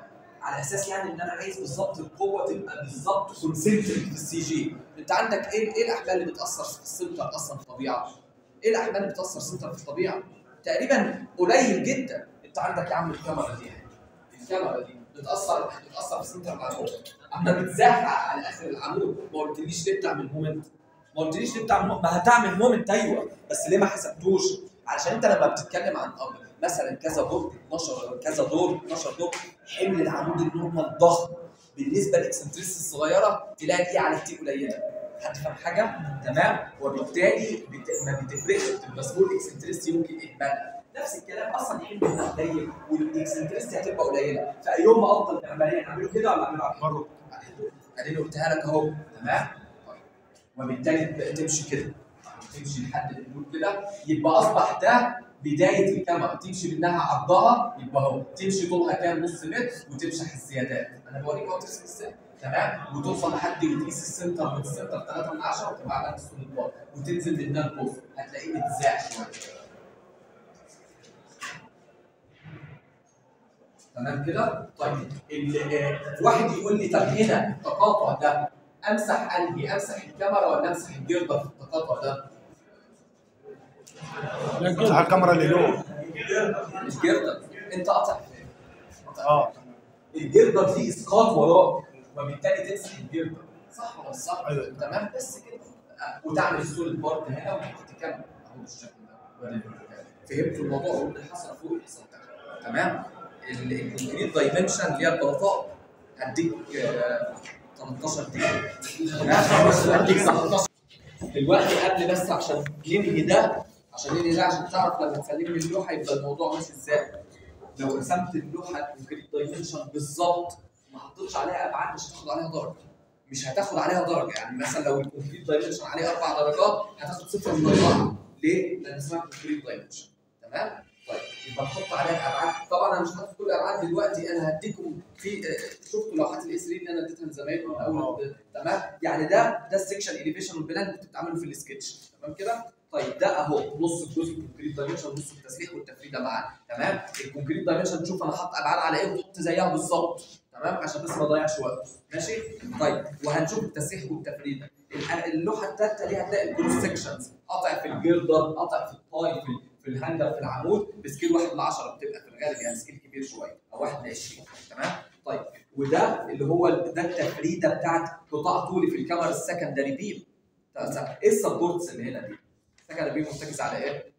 على اساس يعني ان انا عايز بالظبط القوه تبقى بالظبط كونسنتريك في السي جي انت عندك ايه ايه الاحمال اللي بتاثر في السنتر اصلا في الطبيعه؟ ايه الاحمال اللي بتاثر سنتر في الطبيعه؟ تقريبا قليل جدا انت عندك يا عم الكاميرا دي الكاميرا دي بتاثر بتاثر في سنتر العمود اما بتزحلق على اخر العمود ما قلتليش ليه بتعمل مومنت ما قلتليش ليه بتعمل مومنت ما هتعمل مومنت ايوه بس ليه ما حسبتوش علشان انت لما بتتكلم عن امر مثلا كذا دور 12 كذا دور 12 دور حمل العمود النورمال ضخم بالنسبه للاكسنتريس الصغيره تلاقي دي على كتير قليله هتفهم حاجه تمام وبالتالي بت... ما بتفرقش بتبقى سمول اكسنتريستي ممكن اهمالها نفس الكلام اصلا حملها قليل والاكسنتريستي هتبقى قليله فايهم افضل عمليه نعمله كده ولا نعمله على برضه اديني قلتها لك اهو تمام طيب. وبالتالي بقى تمشي كده تمشي لحد الحدود كده يبقى اصبح ده بدايه الكاميرا تمشي منها عرضها يبقى اهو تمشي طولها كام نص متر وتمشح الزيادات انا بوريك اهو ترسم ازاي تمام وتوصل لحد وتقيس السنتر من السنتر 3 من 10 وتبقى عملت السوليد بار وتنزل منها البوست هتلاقيه متزاع شويه تمام كده؟ طيب ال- آه، واحد يقول لي طب هنا التقاطع ده امسح انهي؟ امسح الكاميرا ولا امسح الجردر في التقاطع ده؟ لا على كده الكاميرا اللي له الجردر انت قاطع فين؟ اه الجردر فيه اسقاط وراك وبالتالي تمسح الجردر صح ولا مش صح؟ أيوة. تمام بس كده آه، وتعمل السوليد بارت هنا وتحط كاميرا اهو بالشكل ده فهمت الموضوع واللي حصل فوق اللي حصل تحت تمام؟ ال- الكونكريت دايمنشن اللي هي البلاطات هديك آه، 13 دقيقة تمام؟ هديك 13 دلوقتي قبل بس عشان ننهي ده عشان ننهي ده عشان تعرف لما تسلمني اللوحة يبقى الموضوع ماشي ازاي لو رسمت اللوحة الكونكريت دايمنشن بالظبط ما حطيتش عليها ابعاد مش هتاخد عليها درجة مش هتاخد عليها درجة يعني مثلا لو الكونكريت دايمنشن عليه اربع درجات هتاخد صفر من اربعة ليه؟ لان اسمها كونكريت دايمنشن تمام؟ طيب يبقى نحط عليها الابعاد طبعا انا مش هحط كل الابعاد دلوقتي انا هديكم في آه، شفتوا لوحات الاس 3 اللي انا اديتها لزمايلي من اول تمام يعني ده ده السكشن اليفيشن والبلان كنت بتعمله في السكتش تمام كده طيب ده اهو نص الجزء الكونكريت دايمنشن نص التسليح والتفريده معاه تمام الكونكريت دايمنشن تشوف انا حاطط ابعاد على ايه وتحط زيها بالظبط تمام عشان بس ما اضيعش وقت ماشي طيب وهنشوف التسليح والتفريده ال- اللوحه الثالثه دي هتلاقي الكروس سكشنز قطع في الجردر قطع في الطاي في في الهانجر في العمود بسكيل 1 ل 10 بتبقى في الغالب يعني سكيل كبير شويه او 1 ل 20 تمام طيب وده اللي هو ال- ده التفريده بتاعت قطاع طولي في الكاميرا السكندري بيم طيب، ايه السبورتس اللي هنا دي؟ السكندري بيم مرتكز على ايه؟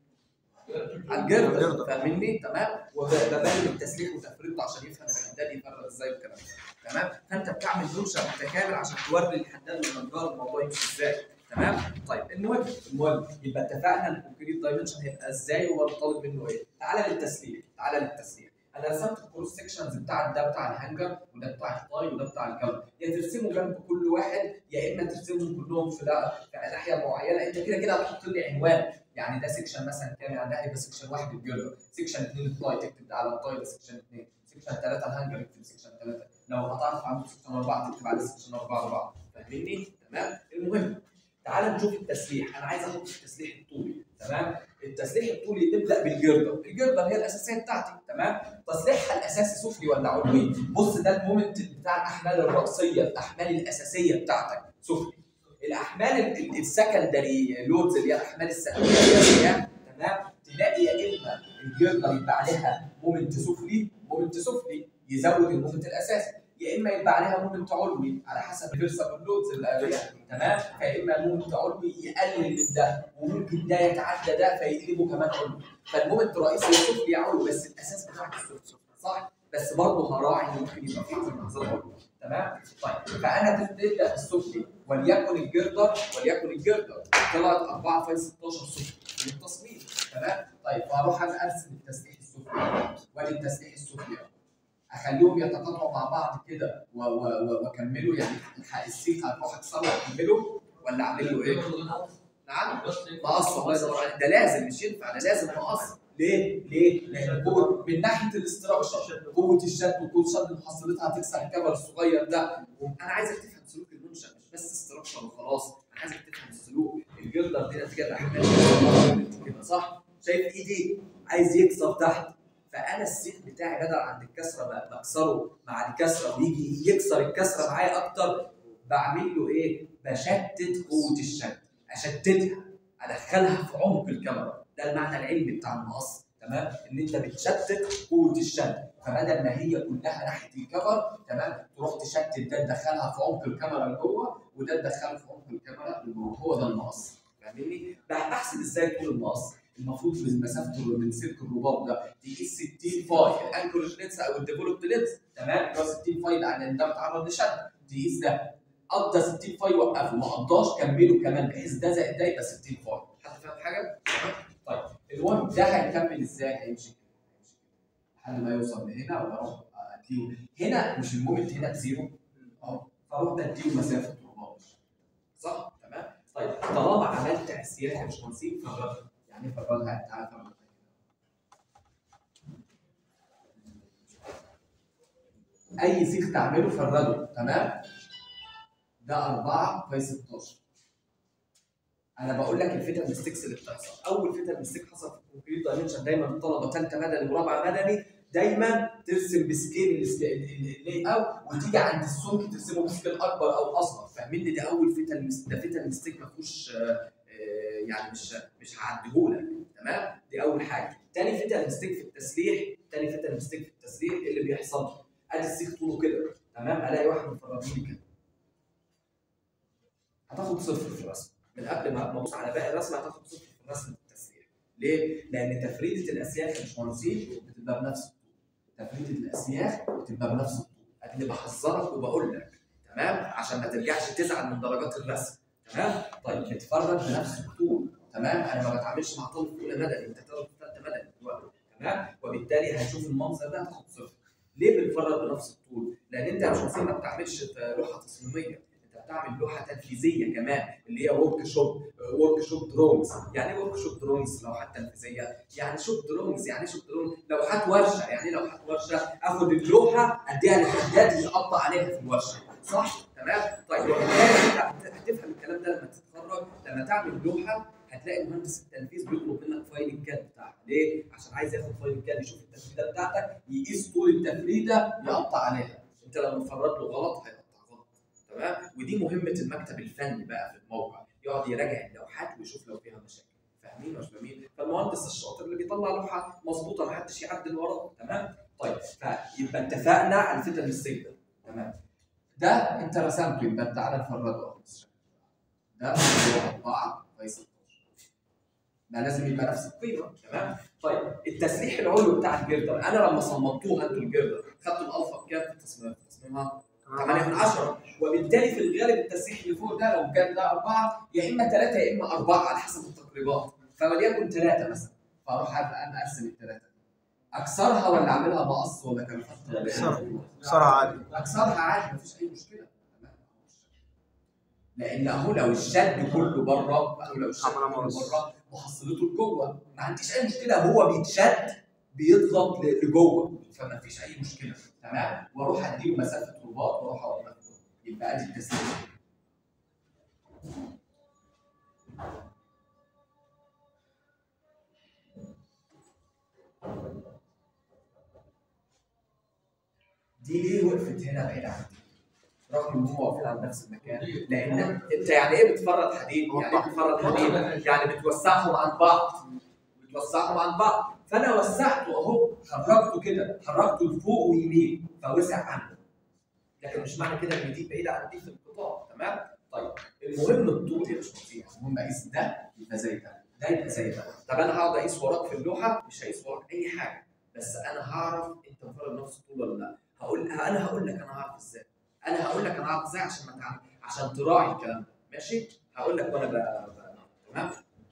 على الجردر فاهمني تمام وببين التسليح وتفريده عشان يفهم الحداد يفرق ازاي والكلام ده تمام فانت بتعمل نوشن متكامل عشان توري الحداد والنجار الموضوع يمشي ازاي تمام طيب المهم المهم يبقى اتفقنا الكونكريت دايمنشن هيبقى ازاي وهو طالب منه ايه تعالى للتسليح تعالى للتسليح انا رسمت الكروس سكشنز بتاع ده بتاع الهانجر وده بتاع الطاي وده بتاع الجبل يا ترسموا جنب كل واحد يا اما ترسمهم كلهم في لا في ناحيه معينه انت كده كده هتحط لي عنوان يعني ده سكشن مثلا كام يعني ده هيبقى سكشن واحد الجلد سكشن اثنين الطاي تكتب ده على الطاي ده سكشن اثنين سكشن ثلاثه الهانجر اكتب سكشن ثلاثه لو هتعرف عنده سكشن اربعه تكتب على سكشن اربعه اربعه فاهمني تمام المهم تعال نشوف التسليح انا عايز اخد التسليح الطولي تمام التسليح الطولي نبدا بالجردر الجردر هي الاساسيه بتاعتي تمام تصليحها الاساسي سفلي ولا علوي بص ده المومنت بتاع الاحمال الراسيه الاحمال الاساسيه بتاعتك سفلي الاحمال ال- ال- السكندري لودز اللي هي الاحمال السكندريه تمام تلاقي يا اما الجردر يبقى عليها مومنت سفلي مومنت سفلي يزود المومنت الاساسي يا اما يبقى عليها مومنت علوي على حسب الفيرسابل لودز اللي عليها تمام فاما المومنت علوي يقلل من ده وممكن ده يتعدى ده فيقلبه كمان علوي فالمومنت الرئيسي سفلي علوي بس الاساس بتاعك السفلي صح بس برضه هراعي ان ممكن يبقى في انحصار علوي تمام طيب فانا تبدا بالسفلي وليكن الجردر وليكن الجردر طلعت 4 في 16 سفلي من التصميم تمام طيب فاروح انا ارسم التسليح السفلي وادي التسليح السفلي أهو. اخليهم يتقاطعوا مع بعض كده و- و- و- واكملوا يعني الحق السيخ هروح اكسره واكمله ولا اعمل له ايه؟ نعم مقص الله ينور عليك ده لازم مش ينفع ده لازم مقص ليه؟ ليه؟ لان قوه من ناحيه الاستراكشر قوه الشد وقوه الشد محصلتها هتكسر الكبر الصغير ده انا عايزك تفهم سلوك المنشا مش بس استراكشر وخلاص انا عايزك تفهم السلوك الجردر دي نتيجه احمال كده صح؟ شايف ايدي عايز يكسر تحت فانا السيخ بتاعي بدل عند الكسره ب- بكسره مع الكسره ويجي يكسر الكسره معايا اكتر بعمل له ايه؟ بشتت قوه الشد اشتتها ادخلها في عمق الكاميرا ده المعنى العلمي بتاع المقص تمام ان انت بتشتت قوه الشد فبدل ما هي كلها ناحيه الكفر تمام تروح تشتت ده تدخلها في عمق الكاميرا لجوه وده تدخله في عمق الكاميرا لجوه هو ده المقص فاهمني؟ بحسب ازاي طول المقص المفروض من مسافته من سلك الرباط ده تقيس 60 فاي الانكورج لينس او الديفلوبد لينس تمام اللي هو 60 فاي ده لان ده متعرض لشد تقيس ده قضى 60 فاي وقفه ما قضاش كمله كمان بحيث ده زائد ده يبقى 60 فاي حد فاهم حاجه؟ طيب المهم ده هيكمل ازاي؟ هيمشي كده هيمشي كده لحد ما يوصل لهنا واروح اديه هنا مش المومنت هنا بزيرو اه فاروح اديه مسافه رباط صح؟ تمام؟ طيب طالما عملت اسياخ يا باشمهندسين فردها يعني فردها تعالى فردها اي سيخ تعمله فرده تمام ده 4 في 16 انا بقول لك الفيتال ميستيكس اللي بتحصل اول فيتال ميستيك حصل في الكونكريت دايمنشن دايما الطلبه ثالثه مدني ورابعه مدني دايما ترسم بسكيل اللاي اوت وتيجي عند السمك ترسمه بسكيل اكبر او اصغر فاهمين ده اول فيتال ميس- ده فيتال ميستيك ما فيهوش آه، آه، يعني مش مش هعديهولك تمام دي اول حاجه تاني فيتال ميستيك في التسليح تاني فيتال ميستيك في التسليح إيه اللي بيحصل ادي السيخ طوله كده تمام الاقي واحد مفرغني كده هتاخد صفر في الرسم من قبل ما ما ابص على باقي الرسم هتاخد صفر في الرسم التسليح ليه؟ لان تفريده الاسياخ يا باشمهندسين بتبقى بنفس الطول تفريده الاسياخ بتبقى بنفس الطول ادي بحذرك وبقول لك تمام عشان ما ترجعش تزعل من درجات الرسم تمام طيب بتفرد بنفس الطول تمام انا ما بتعاملش مع طالب في اولى مدني انت طالب في ثالثه مدني دلوقتي تمام وبالتالي هتشوف المنظر ده هتاخد صفر ليه بنفرد بنفس الطول؟ لان انت مش ما بتعملش لوحه تصميميه انت بتعمل لوحه تنفيذيه كمان اللي هي ورك شوب ورك شوب دروينجز يعني ايه ورك شوب دروينجز لوحات تنفيذيه يعني شوب دروينجز يعني ايه شوب دروينجز لوحات ورشه يعني ايه لوحات ورشه اخد اللوحه اديها لحداد يقطع عليها في الورشه صح تمام طيب وبالتالي انت هتفهم الكلام ده لما تتخرج لما تعمل لوحه هتلاقي مهندس التنفيذ بيطلب منك فايل الكاد بتاعها ليه؟ عشان عايز ياخد فايل الكاد يشوف التفريده بتاعتك يقيس طول التفريده يقطع عليها انت لما تفرد له غلط هيقطع غلط تمام ودي مهمه المكتب الفني بقى في الموقع يقعد يراجع اللوحات ويشوف لو فيها مشاكل فاهمين مش فاهمين فالمهندس الشاطر اللي بيطلع لوحه مظبوطه ما حدش يعدل وراه تمام طيب فيبقى اتفقنا على الفيتال ميستيك ده تمام ده انت رسمته يبقى تعالى نفرده اهو ده هو 4 في 16 ده لازم يبقى نفس القيمه تمام طيب التسليح العلوي بتاع الجردر انا لما صممتوها انتوا الجردر خدتوا الالفا بكام في التصميم في تصميمها 8 من 10 وبالتالي في الغالب التسليح اللي فوق ده لو كان ده اربعه يا اما ثلاثه يا اما اربعه على حسب التقريبات فوليكن ثلاثه مثلا فاروح انا ارسم الثلاثه اكسرها ولا اعملها مقص ولا كان خط ولا إيه؟ أكسرها. بصراحه عادي اكسرها عادي مفيش اي مشكله تمام. لان اهو لو الشد كله بره اهو لو الشد عمل كله مقص. بره محصلته لجوه ما عنديش اي مشكله هو بيتشد بيضغط ل- لجوه فما فيش اي مشكله تمام واروح اديله مسافه رباط واروح اوقفه يبقى ادي التسليم دي ليه وقفت هنا بعيد عن دي؟ رغم ان هم واقفين على نفس المكان لان انت يعني ايه بتفرد حديد؟ يعني ايه بتفرد حديد؟ يعني بتوسعهم عن بعض بتوسعهم عن بعض فانا وسعته اهو حركته كده حركته لفوق ويمين فوسع عنه لكن مش معنى كده ان دي بعيده عن دي في القطاع تمام؟ طيب المهم الطول يا باشمهندس المهم اقيس ده يبقى زي ده ده يبقى زي ده طب انا هقعد اقيس وراك في اللوحه مش هقيس وراك اي حاجه بس انا هعرف انت مفرد نفس الطول ولا لا هقول انا هقول لك انا هعرف ازاي انا هقول لك انا هعرف ازاي عشان ما تعمل عشان تراعي الكلام ده ماشي هقول لك وانا ب... ب... تمام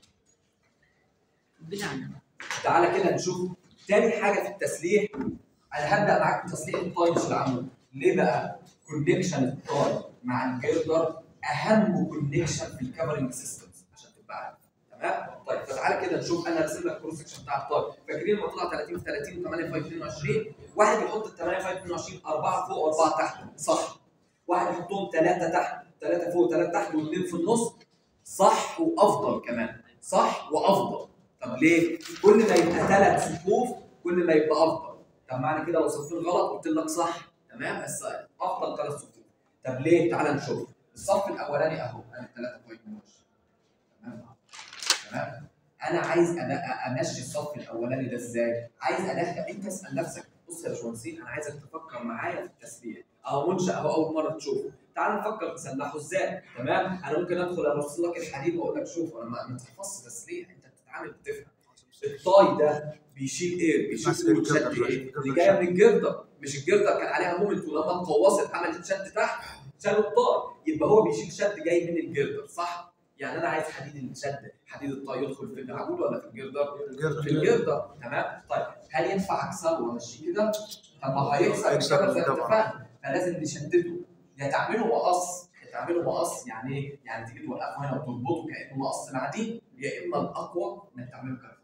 تعالى كده نشوف تاني حاجه في التسليح انا هبدا معاك بتسليح الطاي مش العمود ليه بقى كونكشن الطاي مع الجردر اهم كونكشن في الكفرنج سيستمز عشان تبقى عارف تمام طيب فتعالى كده نشوف انا راسم لك الكروس سكشن بتاع الطاي فاكرين لما طلع 30 في 30 8 في 22 واحد يحط ال 8 في 22 اربعه فوق واربعه تحت صح واحد يحطهم ثلاثه تحت ثلاثه فوق ثلاثه تحت واثنين في النص صح وافضل كمان صح وافضل طب ليه؟ كل ما يبقى ثلاث صفوف كل ما يبقى افضل طب معنى كده لو صفين غلط قلت لك صح تمام بس افضل ثلاث صفوف طب ليه تعال نشوف الصف الاولاني اهو انا 3.12 تمام تمام انا عايز أنا امشي الصف الاولاني ده ازاي؟ عايز ادخل انت اسال نفسك بص يا باشمهندسين انا عايزك تفكر معايا في التسليح اهو منشا اهو اول مره تشوفه تعال نفكر تسلحه ازاي تمام انا ممكن ادخل ارص لك الحديد واقول لك شوف انا ما ما تحفظش تسليح انت بتتعامل بتفهم الطاي ده بيشيل ايه؟ بيشيل ماسك قوه الجردة شد شوية. ايه؟ اللي جايه من الجردة مش الجردة كان عليها مومنت ولما اتقوصت عملت شد تحت شالوا الطاي يبقى هو بيشيل شد جاي من الجردة صح؟ يعني انا عايز حديد الشد حديد الطاي يدخل في العمود ولا في الجردة؟ في الجردة تمام؟ طيب هل ينفع اكسره وامشيه كده؟ طب ما هيكسر هيكسر الجردة زي ما طبعاً. اتفقنا فلازم نشدده يا تعمله مقص يا تعمله مقص يعني ايه؟ يعني تيجي توقفه هنا وتربطه كانه مقص معدي يا اما الاقوى انك تعمله كده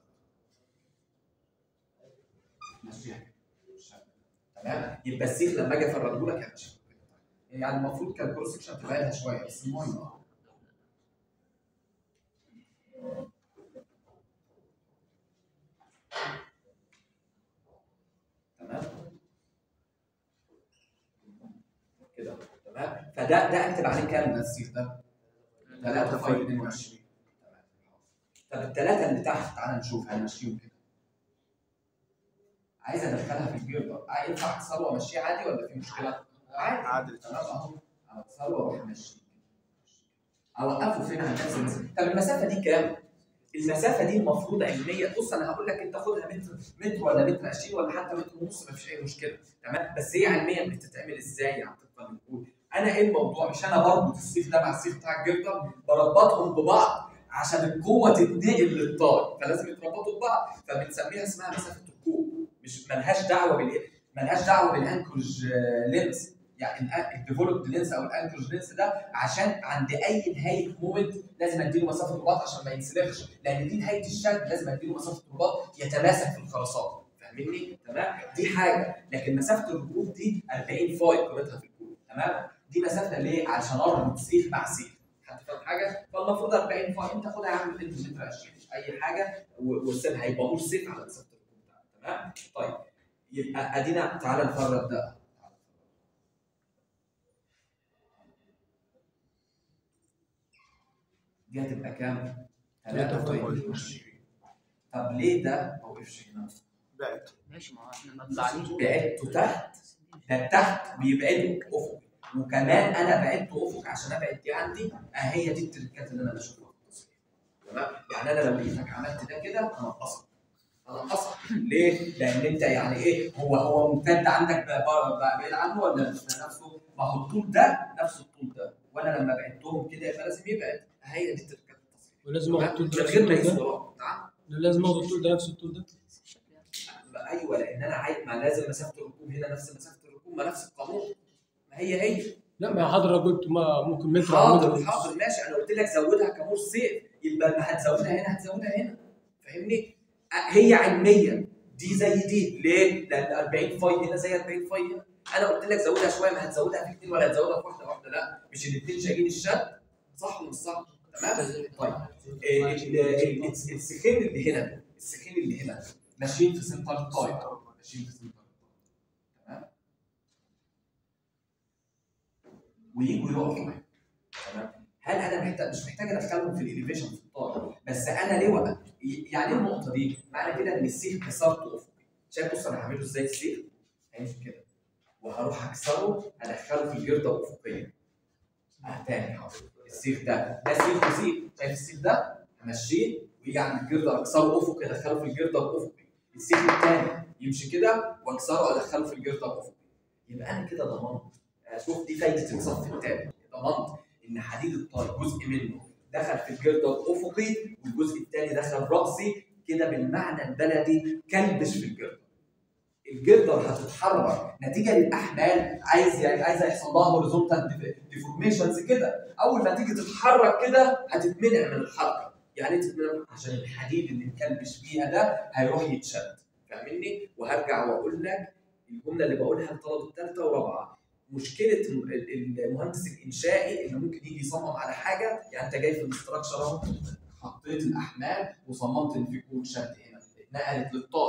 مشيها كده. تمام يبقى السيخ لما اجي افرده لك همشي يعني المفروض كان الكروس سكشن تبعدها شويه بس المهم اه تمام كده تمام فده ده اكتب عليه كام ده السيخ ده 3 في 22 تمام. طب الثلاثه اللي تحت تعالى نشوف هنمشيهم كده عايز ادخلها في الجيردر ينفع اكسره وامشيه عادي ولا في مشكله؟ عادي عادي. تمام اهو اكسره واروح امشيه اوقفه فين عند نفس المسافه طب المسافه دي كام؟ المسافه دي المفروض علميا بص انا هقول لك انت خدها متر متر ولا متر 20 ولا حتى متر ونص مفيش اي مشكله تمام بس هي علميا بتتعمل ازاي يعني طبقا للكود انا ايه الموضوع مش انا بربط السيف ده مع السيف بتاع الجردر بربطهم ببعض عشان القوه تتنقل للطار فلازم يتربطوا ببعض فبنسميها اسمها مسافه الكوب مش ملهاش دعوه بالايه ملهاش دعوه بالانكروج لينس يعني الديفلوبد لينس او الانكروج لينس ده عشان عند اي نهايه مومنت لازم اديله مسافه رباط عشان ما ينسلخش لان دي نهايه الشد لازم اديله مسافه رباط يتماسك في الخرسانه فاهمني تمام دي حاجه لكن مسافه الركوب دي 40 فاي قيمتها في الكود تمام دي مسافه ليه عشان اربط سيخ مع سيخ حد فاهم حاجه فالمفروض 40 فاي انت خدها يا عم انت متر 20 اي حاجه و- وسيبها يبقى مور سيف على مسافه الركوب بتاعك تمام طيب يبقى ادينا تعالى نفرد ده دي هتبقى كام؟ 23 طب ليه ده ما وقفش هنا؟ بعت ماشي ما هو احنا ما بنزعلوش بعدته تحت ده تحت بيبعده افق وكمان انا بعدته افق عشان ابعد دي عندي اه هي دي التركات اللي انا بشوفها في التصوير تمام يعني انا لو لقيتك عملت ده كده انا اقصك انا اقصك ليه؟ لان انت يعني ايه هو هو ممتد عندك ب- ب- بعيد عنه ولا مش نفسه؟ ما هو الطول ده نفس الطول ده وانا لما بعدتهم كده يبقى لازم يبعد هي دي تركات التصوير ولازم اخد الطول من ده نفس غير ما الطول ده يصور نعم لازم اخد الطول ده نفس الطول ده ايوه لان انا عايز ما لازم مسافه الركوب هنا نفس مسافه الركوب ما نفس القانون ما هي هي لا ما حضرتك قلت ما ممكن متر او متر حاضر ونص. حاضر ماشي انا قلت لك زودها كمور سيف يبقى ما هتزودها هنا هتزودها هنا فاهمني؟ أ- هي علميا دي زي دي ليه؟ لان 40 فاي هنا زي 40 فاي هنا انا قلت لك زودها شويه ما هتزودها في اثنين ولا هتزودها في واحده واحده لا مش الاثنين شايلين الشد صح ولا مش صح؟ تمام؟ طيب إيه، ال- ال- ال- السخين اللي هنا السخين اللي هنا ماشيين في سنتر الطاير ماشيين في سنتر تمام ويجوا يقفوا هنا. تمام هل انا محتاج مش محتاج ادخلهم في الاليفيشن في الطاير بس انا ليه وقت يعني ايه النقطه دي؟ معنى كده ان السيخ كسرته افقي شايف بص انا هعمله ازاي السيخ؟ هيمشي كده وهروح اكسره ادخله في الجرده الافقيه اه تاني حاضر السيخ ده ده سيخ وسيخ شايف السيخ ده همشيه ويجي عند الجرده اكسره افقي ادخله في الجرده الافقي السيخ الثاني يمشي كده واكسره ادخله في الجرده الافقي يبقى انا كده ضمنت آه، شوف دي فايده الصف الثاني ضمنت ان حديد الطاي جزء منه دخل في الجرده الافقي والجزء الثاني دخل راسي كده بالمعنى البلدي كلبش في الجرده الجردر هتتحرك نتيجه للاحمال عايز يعني عايزه يحصل لها هوريزونتال ديفورميشنز كده اول ما تيجي تتحرك كده هتتمنع من الحركه يعني إيه تتمنع عشان الحديد اللي مكلبش فيها ده هيروح يتشد فاهمني وهرجع واقول لك الجمله اللي بقولها للطلبه الثالثه ورابعه مشكله ال- ال- المهندس الانشائي اللي ممكن يجي يصمم على حاجه يعني انت جاي في الاستراكشر اهو حطيت الاحمال وصممت ان في كود شد هنا اتنقلت للطائر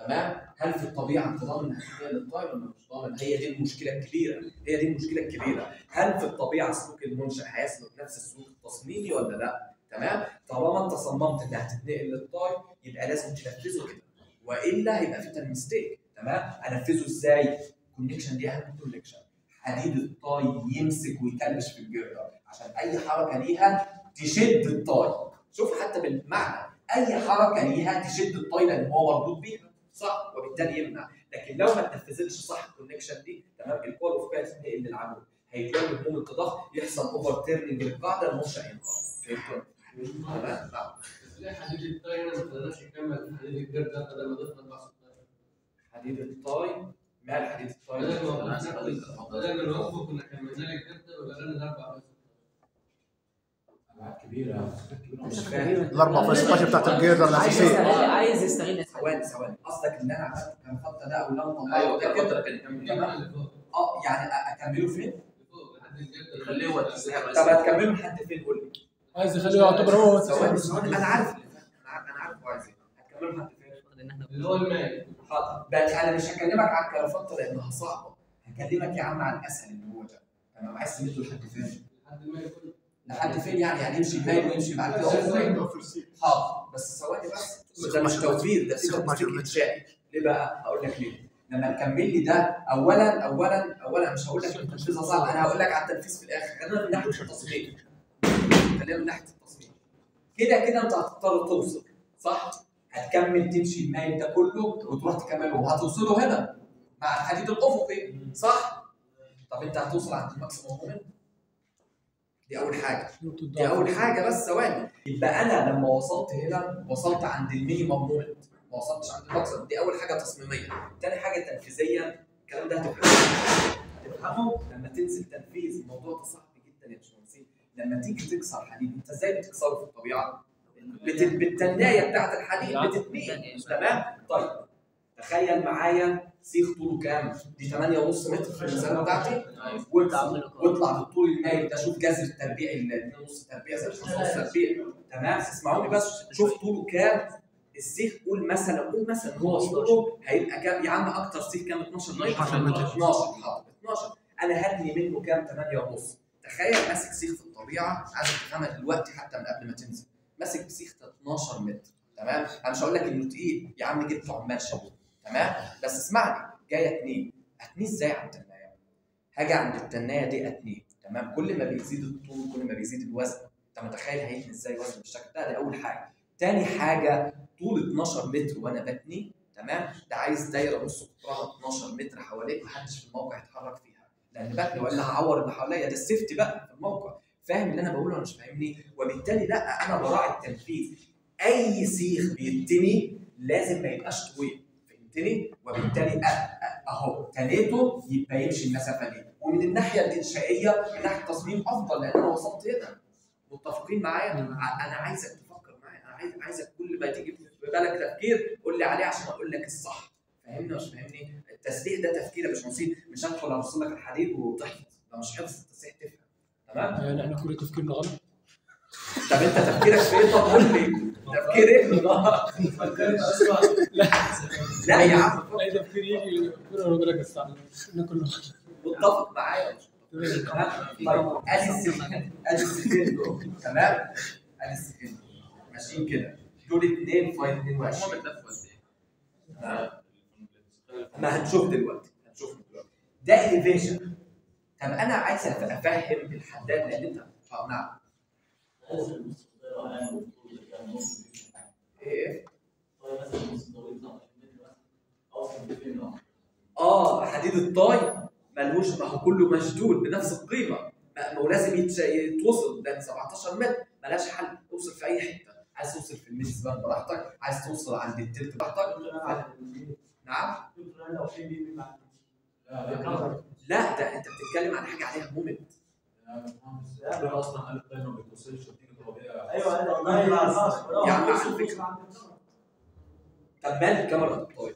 تمام هل في الطبيعه انت ضامن انها هتتنقل للطائر ولا مش ضامن هي دي المشكله الكبيره هي دي المشكله الكبيره هل في الطبيعه سلوك المنشا هيسلك نفس السلوك التصميمي ولا لا تمام طالما انت صممت انها هتتنقل للطائر يبقى لازم تنفذه كده والا هيبقى في تنميستيك تمام انفذه ازاي الكونكشن دي اهم كونكشن حديد الطاي يمسك ويكلبش في الجردر عشان اي حركه ليها تشد الطاي شوف حتى بالمعنى اي حركه ليها تشد الطاي لان هو مربوط بيها صح وبالتالي يمنع لكن لو ما اتنفذتش صح الكونكشن دي تمام الكوره الافقيه تتنقل للعمود هيتولد مومنت ضغط يحصل اوفر تيرنينج للقاعده المنشا ينقص فهمتوا؟ تمام نعم. ليه حديد الطاير ما خلاناش يكمل حديد الجرد ده بدل ما ضفنا بقى حديد الطاي مال حديد الطاي بدل ما بدل ما نوقفه كنا كملنا لك الجرد وبدلنا الاربع بس كبيرة مش فاهم الاربع في 16 بتاعت الجيردر عايز الاساسيه يستغل عايز يستغل ثواني ثواني قصدك ان انا عملت كان خط ده او لو طلعته ايوه ده كده كان اللي فوق اه يعني أ- اكمله فين؟ اللي فوق لحد الجرد خليه هو التسليح طب الرئيسي هتكمله لحد فين قول لي؟ عايز يخليه يعتبر هو ثواني التسليح. ثواني انا عارف اللي فات. انا عارف انا عارف هو عايز ايه هتكمله لحد فين؟ اللي هو الماء حاضر بس انا مش هكلمك على الكرافته لانها صعبه هكلمك يا عم على الاسهل اللي هو ده تمام عايز تمده لحد فين؟ لحد الماء كله لحد فين يعني هنمشي مايل ويمشي بعد كده أوفر. حاضر بس ثواني بس ده مش توفير ده في سيخ توفير ماشي. انشائي ليه بقى؟ هقول لك ليه؟ لما تكمل لي ده اولا اولا اولا مش هقول لك التنفيذ صعب انا هقول لك على التنفيذ في الاخر خلينا من ناحيه التصميم خلينا من ناحيه التصميم كده كده انت هتضطر توصل صح؟ هتكمل تمشي المايل ده كله وتروح تكمله وهتوصله هنا مع الحديد الافقي صح؟ طب انت هتوصل عند الماكسيموم مومنت دي اول حاجه نقطة دي ضعف. اول حاجه بس ثواني يبقى انا لما وصلت هنا وصلت عند المينيمم مومنت ما وصلتش عند المقصد دي اول حاجه تصميميه تاني حاجه تنفيذيه الكلام ده هتفهمه هتفهمه لما تنزل تنفيذ الموضوع ده صعب جدا يا باشمهندسين لما تيجي تكسر حديد انت ازاي بتكسره في الطبيعه؟ بت- بالتنايه بتاعت الحديد بتتنقل تمام؟ طيب تخيل معايا سيخ طوله كام؟ دي 8.5 متر في المسافه بتاعتي واطلع واطلع بالطول المايل ده شوف جذر التربيع ال 2.5 تربيع زي 5.5 تربيع تمام اسمعوني بس شوف طوله كام السيخ قول مثلا قول مثلا هو طوله هيبقى كام يا عم اكتر سيخ كام 12 متر 12 متر. 12 حاضر 12 انا هبني منه كام 8 ونص تخيل ماسك سيخ في الطبيعه عايزك تفهمها دلوقتي حتى من قبل ما تنزل ماسك سيخ 12 متر تمام انا مش هقول لك انه تقيل يا عم جبت عمال شغل تمام بس اسمعني جاي اتنيه اتنيه ازاي على التنايه هاجي عند التنايه دي اتنيه تمام كل ما بيزيد الطول كل ما بيزيد الوزن انت متخيل هيتني ازاي وزن بالشكل ده دي اول حاجه تاني حاجه طول 12 متر وانا بتني تمام ده عايز دايره نص قطرها 12 متر حواليك محدش في الموقع يتحرك فيها لان بتني والا هعور اللي حواليا ده السيفتي بقى في الموقع فاهم اللي انا بقوله ولا مش فاهمني وبالتالي لا انا براعي التنفيذ اي سيخ بيتني لازم ما يبقاش طويل فهمتني وبالتالي أ- أ- اهو تنيته يبقى يمشي المسافه دي ومن الناحيه الانشائيه من ناحيه التصميم افضل لان انا وصلت هنا متفقين معايا ع- انا عايزك تفكر معايا انا عايز عايزك كل ما تيجي في بالك تفكير قول لي عليه عشان اقول لك الصح فاهمني ولا مش فاهمني التسليح ده تفكير يا باشمهندس مش هدخل ارسل لك الحديد وتحفظ ده مش حفظ التسليح تفهم تمام يعني احنا كل تفكيرنا غلط طب انت تفكيرك في ايه طب قول لي تفكير ايه لا يا عم اي تفكير يجي كلنا نقول لك الصح إحنا كله متفق معايا تمام طيب ادي السكين ادي السكين دول تمام ادي السكين دول ماشيين كده دول 2 في 22 تمام؟ ما هنشوف دلوقتي هنشوف دلوقتي ده اليفيشن طب انا عايز افهم الحداد لان انت اه نعم ايه اه حديد الطاي ملهوش ما هو كله مشدود بنفس القيمه ما ما هو لازم يتش- يتوصل لان 17 متر ملهاش حل توصل في اي حته عايز توصل في الميد سبان براحتك عايز توصل عند التلت براحتك نعم لا ده انت بتتكلم عن حاجه عليها مومنت انا اصلا قال الطير ما بيتوصلش وبتيجي طوابير ايوه انا والله خلاص يا عم على فكره طب مال الكاميرا الطاي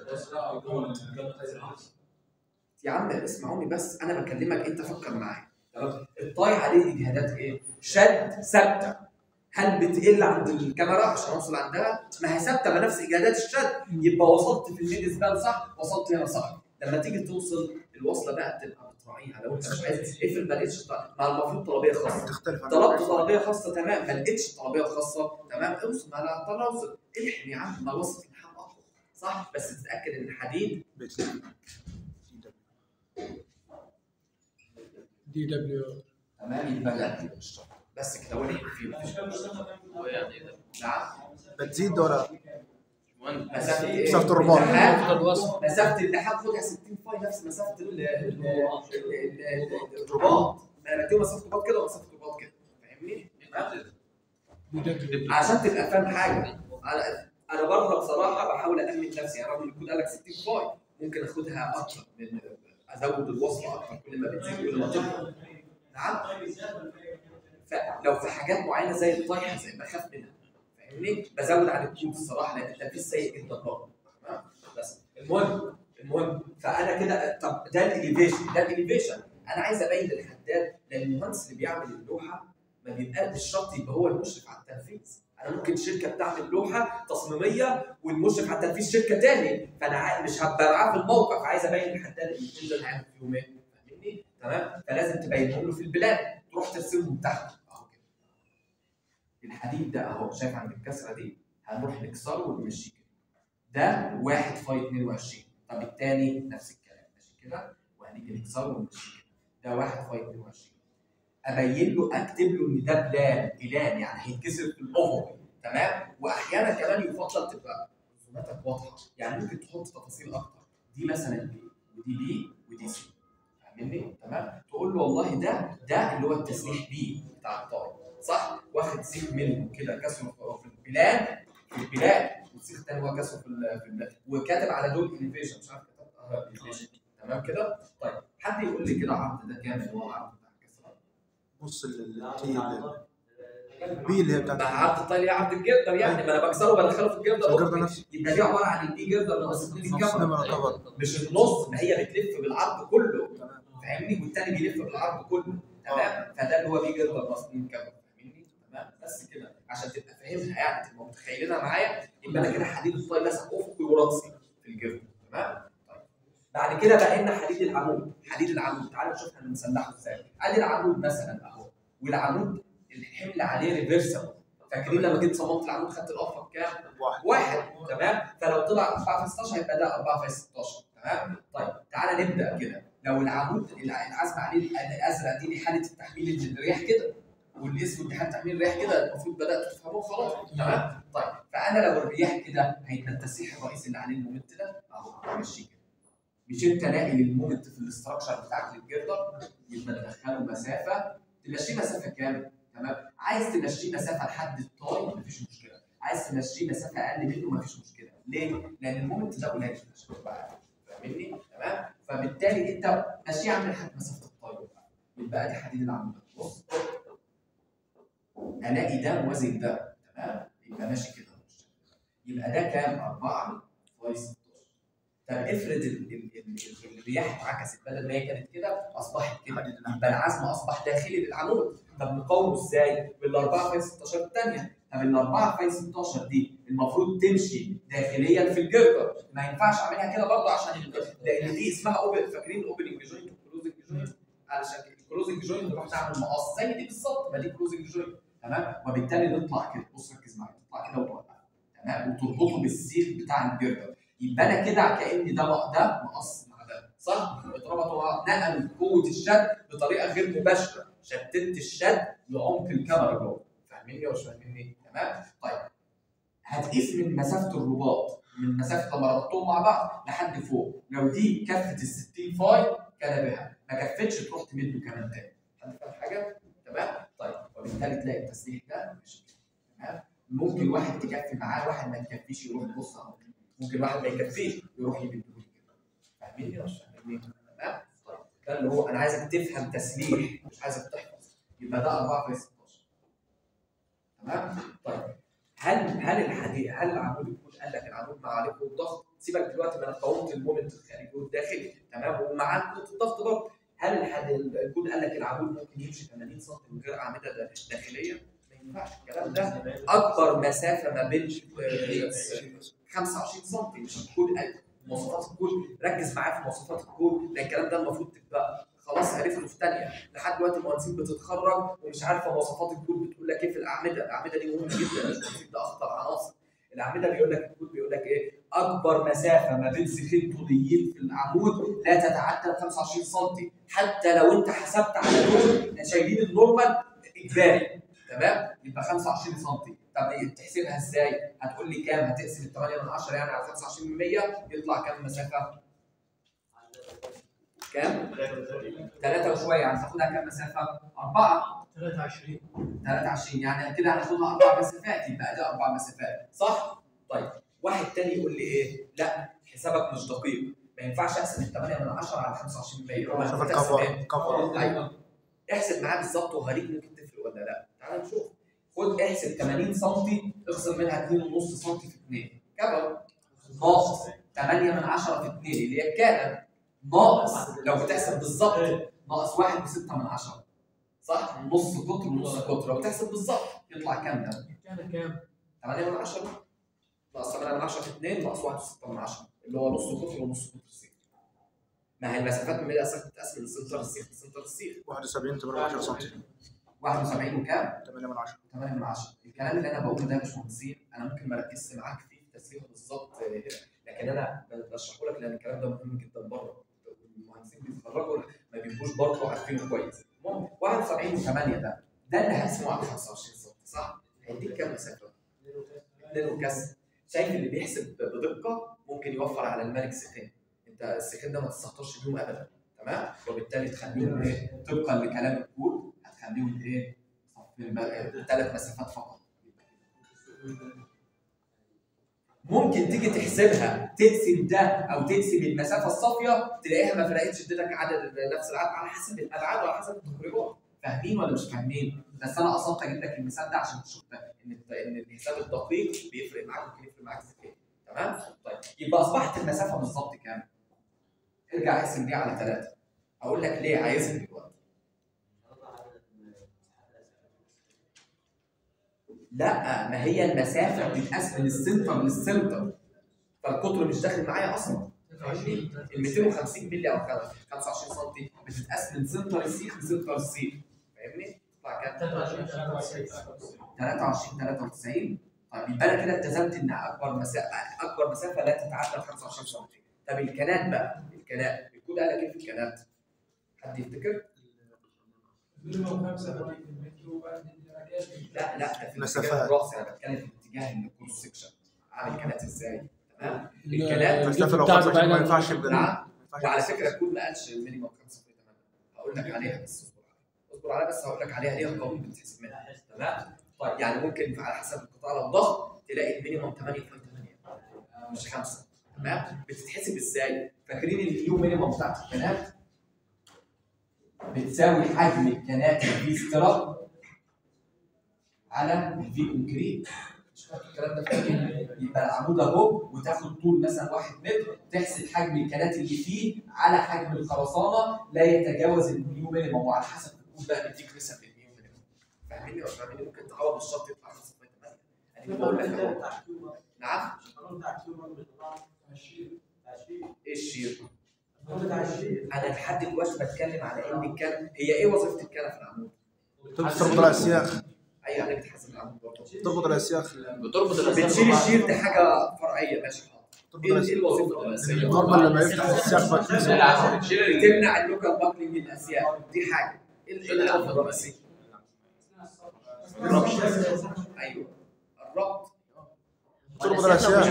يا عم اسمعوني بس انا بكلمك انت فكر معايا تمام الطاي عليه اجهادات ايه؟ شد ثابته هل بتقل عند الكاميرا عشان اوصل عندها؟ ما هي ثابته بنفس اجهادات الشد يبقى وصلت في الميد سبان صح وصلت هنا صح لما تيجي توصل الوصله بقى تبقى بتراعيها لو انت مش عايز افرض ما لقيتش طلب- ما المفروض طلبيه خاصه تختلف عن طلبت طلبيه خاصه تمام ما لقيتش طلبيه خاصه تمام اوصل ما لا طلع اوصل الحم يا عم ما وصلت اللحام اقوى صح بس تتاكد ان الحديد بيت دي دبليو تمام يبقى لا دي مش شرط. بس كده هو الحم فيه مفيش هو يعني ده نعم بتزيد ولا مهندس مسافه ايه؟ مسافة الرباط. اللحام. الوصل مسافه اللحام خدها 60 فاي نفس مسافه ال- ال- ال- ال- الرباط ما انا بديهم مسافه رباط كده ومسافه رباط كده فاهمني؟ دي دبليو عشان تبقى فاهم حاجه انا انا بره بصراحه بحاول امن نفسي يعني رغم ان الكود قال لك 60 فاي ممكن اخدها اكتر من ازود الوصله اكتر كل ما بتزيد كل ما تكبر نعم فلو في حاجات معينه زي الطيحه زي بخاف منها فاهمني بزود عن الكود الصراحه لان التنفيذ سيء جدا برضه تمام بس المهم المهم فانا كده طب ده الاليفيشن ده الاليفيشن انا عايز ابين للحداد لان المهندس اللي بيعمل اللوحه ما بيبقى مش شرط يبقى هو المشرف على التنفيذ انا ممكن شركه بتعمل لوحه تصميميه والمشرف على التنفيذ شركه تاني فانا عا- مش هبقى معاه في الموقف عايز ابين للحداد الاثنين دول هيعمل فيهم ايه فاهمني تمام فلازم تبينهم له في البلاد تروح ترسمهم تحت اهو كده الحديد ده اهو شايف عند الكسره دي هنروح نكسره ونمشيه كده ده 1 فاي 22 طب التاني نفس الكلام ماشي كده وهنيجي نكسره ونمشيه كده ده 1 فاي 22 ابين له اكتب له ان ده بلان بلان يعني هيتكسر في الافق تمام واحيانا كمان يفضل تبقى رسوماتك واضحه يعني ممكن تحط تفاصيل اكتر دي مثلا بي ودي بي ودي سي فاهمني تمام تقول له والله ده ده اللي هو التسليح بي بتاع الطائر صح واخد سيخ منه كده كسره في البلان في البلان والسيخ الثاني هو كسره في ال- في البلان وكاتب على دول اليفيشن مش عارف كتبت اه elevation. تمام كده طيب حد يقول لي كده عرض ده كام اللي هو عرض بتاع الكسره نص ال التي البي اللي هي بتاعت مع عرض الطايل عرض الجردر يعني ما انا بكسره بدخله في الجردر الجردر أوكي. نفسه. يبقى دي عباره عن البي جردر ناقص 2 نص الكاميرا نمرة كفر مش النص ما هي بتلف بالعرض كله تمام فاهمني والتاني بيلف بالعرض كله تمام فده اللي هو بي جردر ناقص 2 كاميرا فاهمني تمام بس كده عشان تبقى فاهمها يعني تبقى متخيلينها معايا يبقى انا كده حديد الطايل لازق افقي وراسي في الجردر تمام طيب بعد كده بقى لنا حديد العمود حديد العمود تعالوا نشوف احنا بنسلحه ازاي ادي العمود مثلا اهو والعمود الحمل عليه ريفرسبل فاكرين لما جيت صممت العمود خدت الافق كام؟ واحد واحد تمام فلو طلع 4 في 16 هيبقى ده 4 في 16 تمام طيب تعالى نبدا كده لو العمود الع- العزم عليه الازرق دي دي حاله التحميل اللي الرياح كده والاسود دي حاله تحميل الرياح كده المفروض بدات تفهموه خلاص تمام طيب فانا لو الرياح كده هيبقى التسريح الرئيسي اللي عليه المومنت ده اهو ماشي كده مش انت ناقل المومنت في الاستراكشر بتاعك للجردر يبقى تدخله مسافه تمشيه مسافه كام؟ تمام عايز تمشيه مسافه لحد الطاي مفيش مشكله عايز تمشيه مسافه اقل منه مفيش مشكله ليه؟ لان المومنت ده قليل عشان تبقى عارف. فاهمني؟ تمام فبالتالي انت مشيه عامل لحد مسافه الطاي يبقى ادي حديد العمود بص الاقي ده موازي ده تمام يبقى ماشي كده يبقى ده كام 4 فاي 16 طب افرض ال- ال- ال- الرياح اتعكست بدل ما هي كانت كده اصبحت كده حديد العمود. يبقى العزم اصبح داخلي للعمود طب نقاومه ازاي؟ بالاربعه في 16 الثانيه طب الاربعه في 16 دي المفروض تمشي داخليا في الجردر ما ينفعش اعملها كده برضه عشان لان دي اسمها اوبن فاكرين اوبننج جوينت وكلوزنج جوينت علشان الكلوزنج جوينت نروح نعمل مقص زي دي بالظبط ما دي كلوزنج جوينت تمام وبالتالي نطلع كده بص ركز معايا تطلع كده وتوقف تمام وتربطه بالسيخ بتاع الجردر يبقى انا كده كان ده مق- ده مقص مع ده صح؟ اتربطوا مع بعض نقلوا قوه الشد بطريقه غير مباشره شتت الشد لعمق الكاميرا جوه فاهميني ولا مش فاهميني؟ تمام؟ طيب هتقيس من مسافه الرباط من مسافه لما ربطتهم مع بعض لحد فوق لو دي كفه ال 60 فاي كان بها ما كفتش تروح تمده كمان تاني حد فاهم حاجه؟ تمام؟ طيب وبالتالي تلاقي التسليح ده ماشي تمام؟ ممكن واحد تكفي معاه واحد ما يكفيش يروح يبص على طول. ممكن واحد ما يكفيش يروح يمده لي كده فاهميني ولا مش فاهميني؟ تمام؟ طيب ده اللي هو انا عايزك تفهم تسليح مش عايزك تحفظ يبقى ده 4 في 16 تمام؟ طيب هل هل الحديد هل العمود يكون قال لك العمود مع عليه قوه ضغط سيبك دلوقتي من قوه المومنت الخارجي والداخلي تمام ومعاه قوه الضغط برضه هل الحد- يكون قال لك العمود ممكن يمشي 80 سم من غير اعمده دا- داخليه؟ ما ينفعش الكلام ده اكبر مسافه ما بين آه، 25 سم مش الكود قال مواصفات الكود ركز معايا في مواصفات الكود لان الكلام ده المفروض تبقى خلاص عرفته في ثانيه لحد دلوقتي المهندسين بتتخرج ومش عارفه مواصفات الكود بتقول لك ايه في الاعمده الاعمده دي مهمه جدا التنسيق ده اخطر عناصر الاعمده بيقول لك الكود بيقول لك ايه اكبر مسافه ما بين سيخين طوليين في العمود لا تتعدى 25 سم حتى لو انت حسبت على دول شايلين النورمال اجباري تمام يبقى 25 سم طب تحسبها ازاي؟ هتقول لي كام؟ هتقسم ال 8 من 10 يعني على 25 من 100 يطلع كام المسافه؟ كام؟ 3 وشويه يعني تاخدها كام مسافه؟ 4 23 23 يعني كده هناخدها اربع مسافات يبقى ده اربع مسافات صح؟ طيب واحد تاني يقول لي ايه؟ لا حسابك مش دقيق ما ينفعش اقسم ال 8 من 10 على 25 100 شوف هتقسم الكفر ايه؟ كفر ايوه احسب معاه بالظبط وهوريك ممكن تفرق ولا لا تعال نشوف خد احسب 80 سم اخصم منها 2.5 سم في 2 كفر ناقص 8 من 10 في 2 اللي هي كام ناقص لو بتحسب بالظبط ناقص 1 و6 من 10 صح نص قطر ونص قطر لو بتحسب بالظبط يطلع كام ده كان كام؟ 8 من 10 ناقص 8 من 10 في 2 ناقص 1 و6 من 10 اللي هو نص قطر ونص قطر سيخ ما هي المسافات من الاساس بتتقسم من سنتر السيخ لسنتر السيخ 71 18 سم 71 وكام 8 من 10 8 من 10 الكلام اللي انا بقوله ده يا باشمهندسين انا ممكن ما اركزش معاك فيه في تسليمه بالظبط هنا لكن انا بشرحه لك لان الكلام ده مهم جدا بره المهندسين بيتخرجوا ما بيبقوش برضه عارفينه كويس المهم 71 و8 ده ده اللي هقسمه على 25 سم صح؟ هيديك كام مسافه؟ 2 وكسر شايف اللي بيحسب بدقه ممكن يوفر على الملك سيخين انت السيخين ده ما تستهترش بيهم ابدا تمام وبالتالي تخليهم ايه طبقا لكلام الكود هتخليهم ايه ثلاث مسافات فقط ممكن تيجي تحسبها تقسم ده او تقسم المسافه الصافيه تلاقيها ما فرقتش اديتك عدد نفس العدد على حسب الابعاد وعلى حسب التقريبات فاهمين ولا مش فاهمين؟ بس انا قصدت اجيب لك المثال ده عشان تشوف ان ان الحساب الدقيق بيفرق معاك ممكن يفرق معاك ازاي تمام؟ طيب يبقى اصبحت المسافه بالظبط كام؟ ارجع اقسم دي على ثلاثه اقول لك ليه عايزها دلوقتي لا ما هي المسافه بتتقاس من السنتر للسنتر فالقطر مش داخل معايا اصلا فاهمني؟ ال 250 مللي او 25 سم بتتقاس من سنتر السيخ لسنتر السيخ فاهمني؟ تطلع كام؟ 23 93 23 93 طيب يبقى انا كده التزمت ان اكبر مسافه اكبر مسافه لا تتعدى 25 سم طب الكنات بقى الكنات الكود قال لك ايه في الكنات؟ حد يفتكر؟ منهم 85 متر وبعدين درجات لا لا ده في مسافات. اتجاه الراس انا بتكلم في اتجاه الكروس سكشن عامل كنات ازاي؟ تمام؟ ال- الكنات المسافه لو بتاع 25 ما بعيد- ينفعش يبقى نعم ما ينفعش وعلى يبقى فكره الكود ما قالش المينيمم 5 في 8 هقول لك عليها بس اصبر عليها اصبر عليها بس هقول لك عليها ليها قانون بتتحسب منها تمام طيب يعني ممكن على حسب القطاع لو ضغط تلاقي المينيمم 8 في 8 مش 5 تمام بتتحسب ازاي؟ فاكرين النيو مينيمم بتاعت الكنات بتساوي حجم الكنات الفي سترا على الفي كونكريت مش فاكر الكلام ده فاكر يبقى العمود اهو وتاخد طول مثلا 1 متر تحسب حجم الكنات اللي فيه على حجم الخرسانه لا يتجاوز النيو مينيمم وعلى حسب الكود بقى بيديك نسب النيو مينيمم فاهمني ولا فاهمني ممكن تعوض بالشرط يطلع 5 انا بقول لك اهو نعم ايه الشير؟ انا لحد دلوقتي بتكلم على ان الكن هي ايه وظيفه الكنه في العمود؟ تربط الاسياخ اي يعني بتحسب العمود برضه تربط الاسياخ بتربط بتشيل الشير دي حاجه فرعيه ماشي حاضر تربط ايه إيه الاسياخ الوظيفه الرئيسيه؟ النورمال لما يفتح السياخ بقى تمنع اللوكال باكلينج الاسياء دي حاجه ايه إيه الوظيفه الرئيسيه؟ ايوه الربط تربط الاسياخ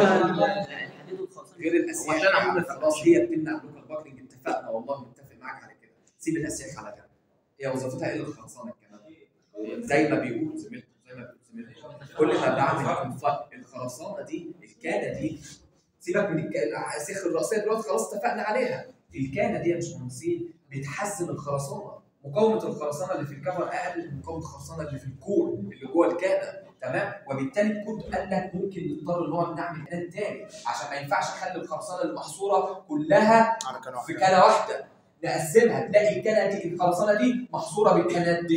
غير الاسياخ يا عم خلاص هي بتمنع اللوكال باكلينج اتفقنا والله متفق معاك على كده سيب الاسياخ على جنب هي وظيفتها ايه الخرسانه كمان زي ما بيقول زميلته زي ما بيقول زميلته كل ما بعمل كونفايت الخرسانه دي الكانه دي سيبك من الك- الاسياخ الرئيسيه دلوقتي خلاص اتفقنا عليها الكانه دي يا باشمهندسين بتحسن الخرسانه مقاومه الخرسانه اللي في الكفر اقل من مقاومه الخرسانه اللي في الكور اللي جوه الكانه تمام وبالتالي الكود قال لك ممكن نضطر نقعد نعمل كلام تاني عشان ما ينفعش نخلي الخرسانه المحصوره كلها على كان في واحد كنه واحده نقسمها تلاقي الكنه دي الخرسانه دي محصوره بالكنات دي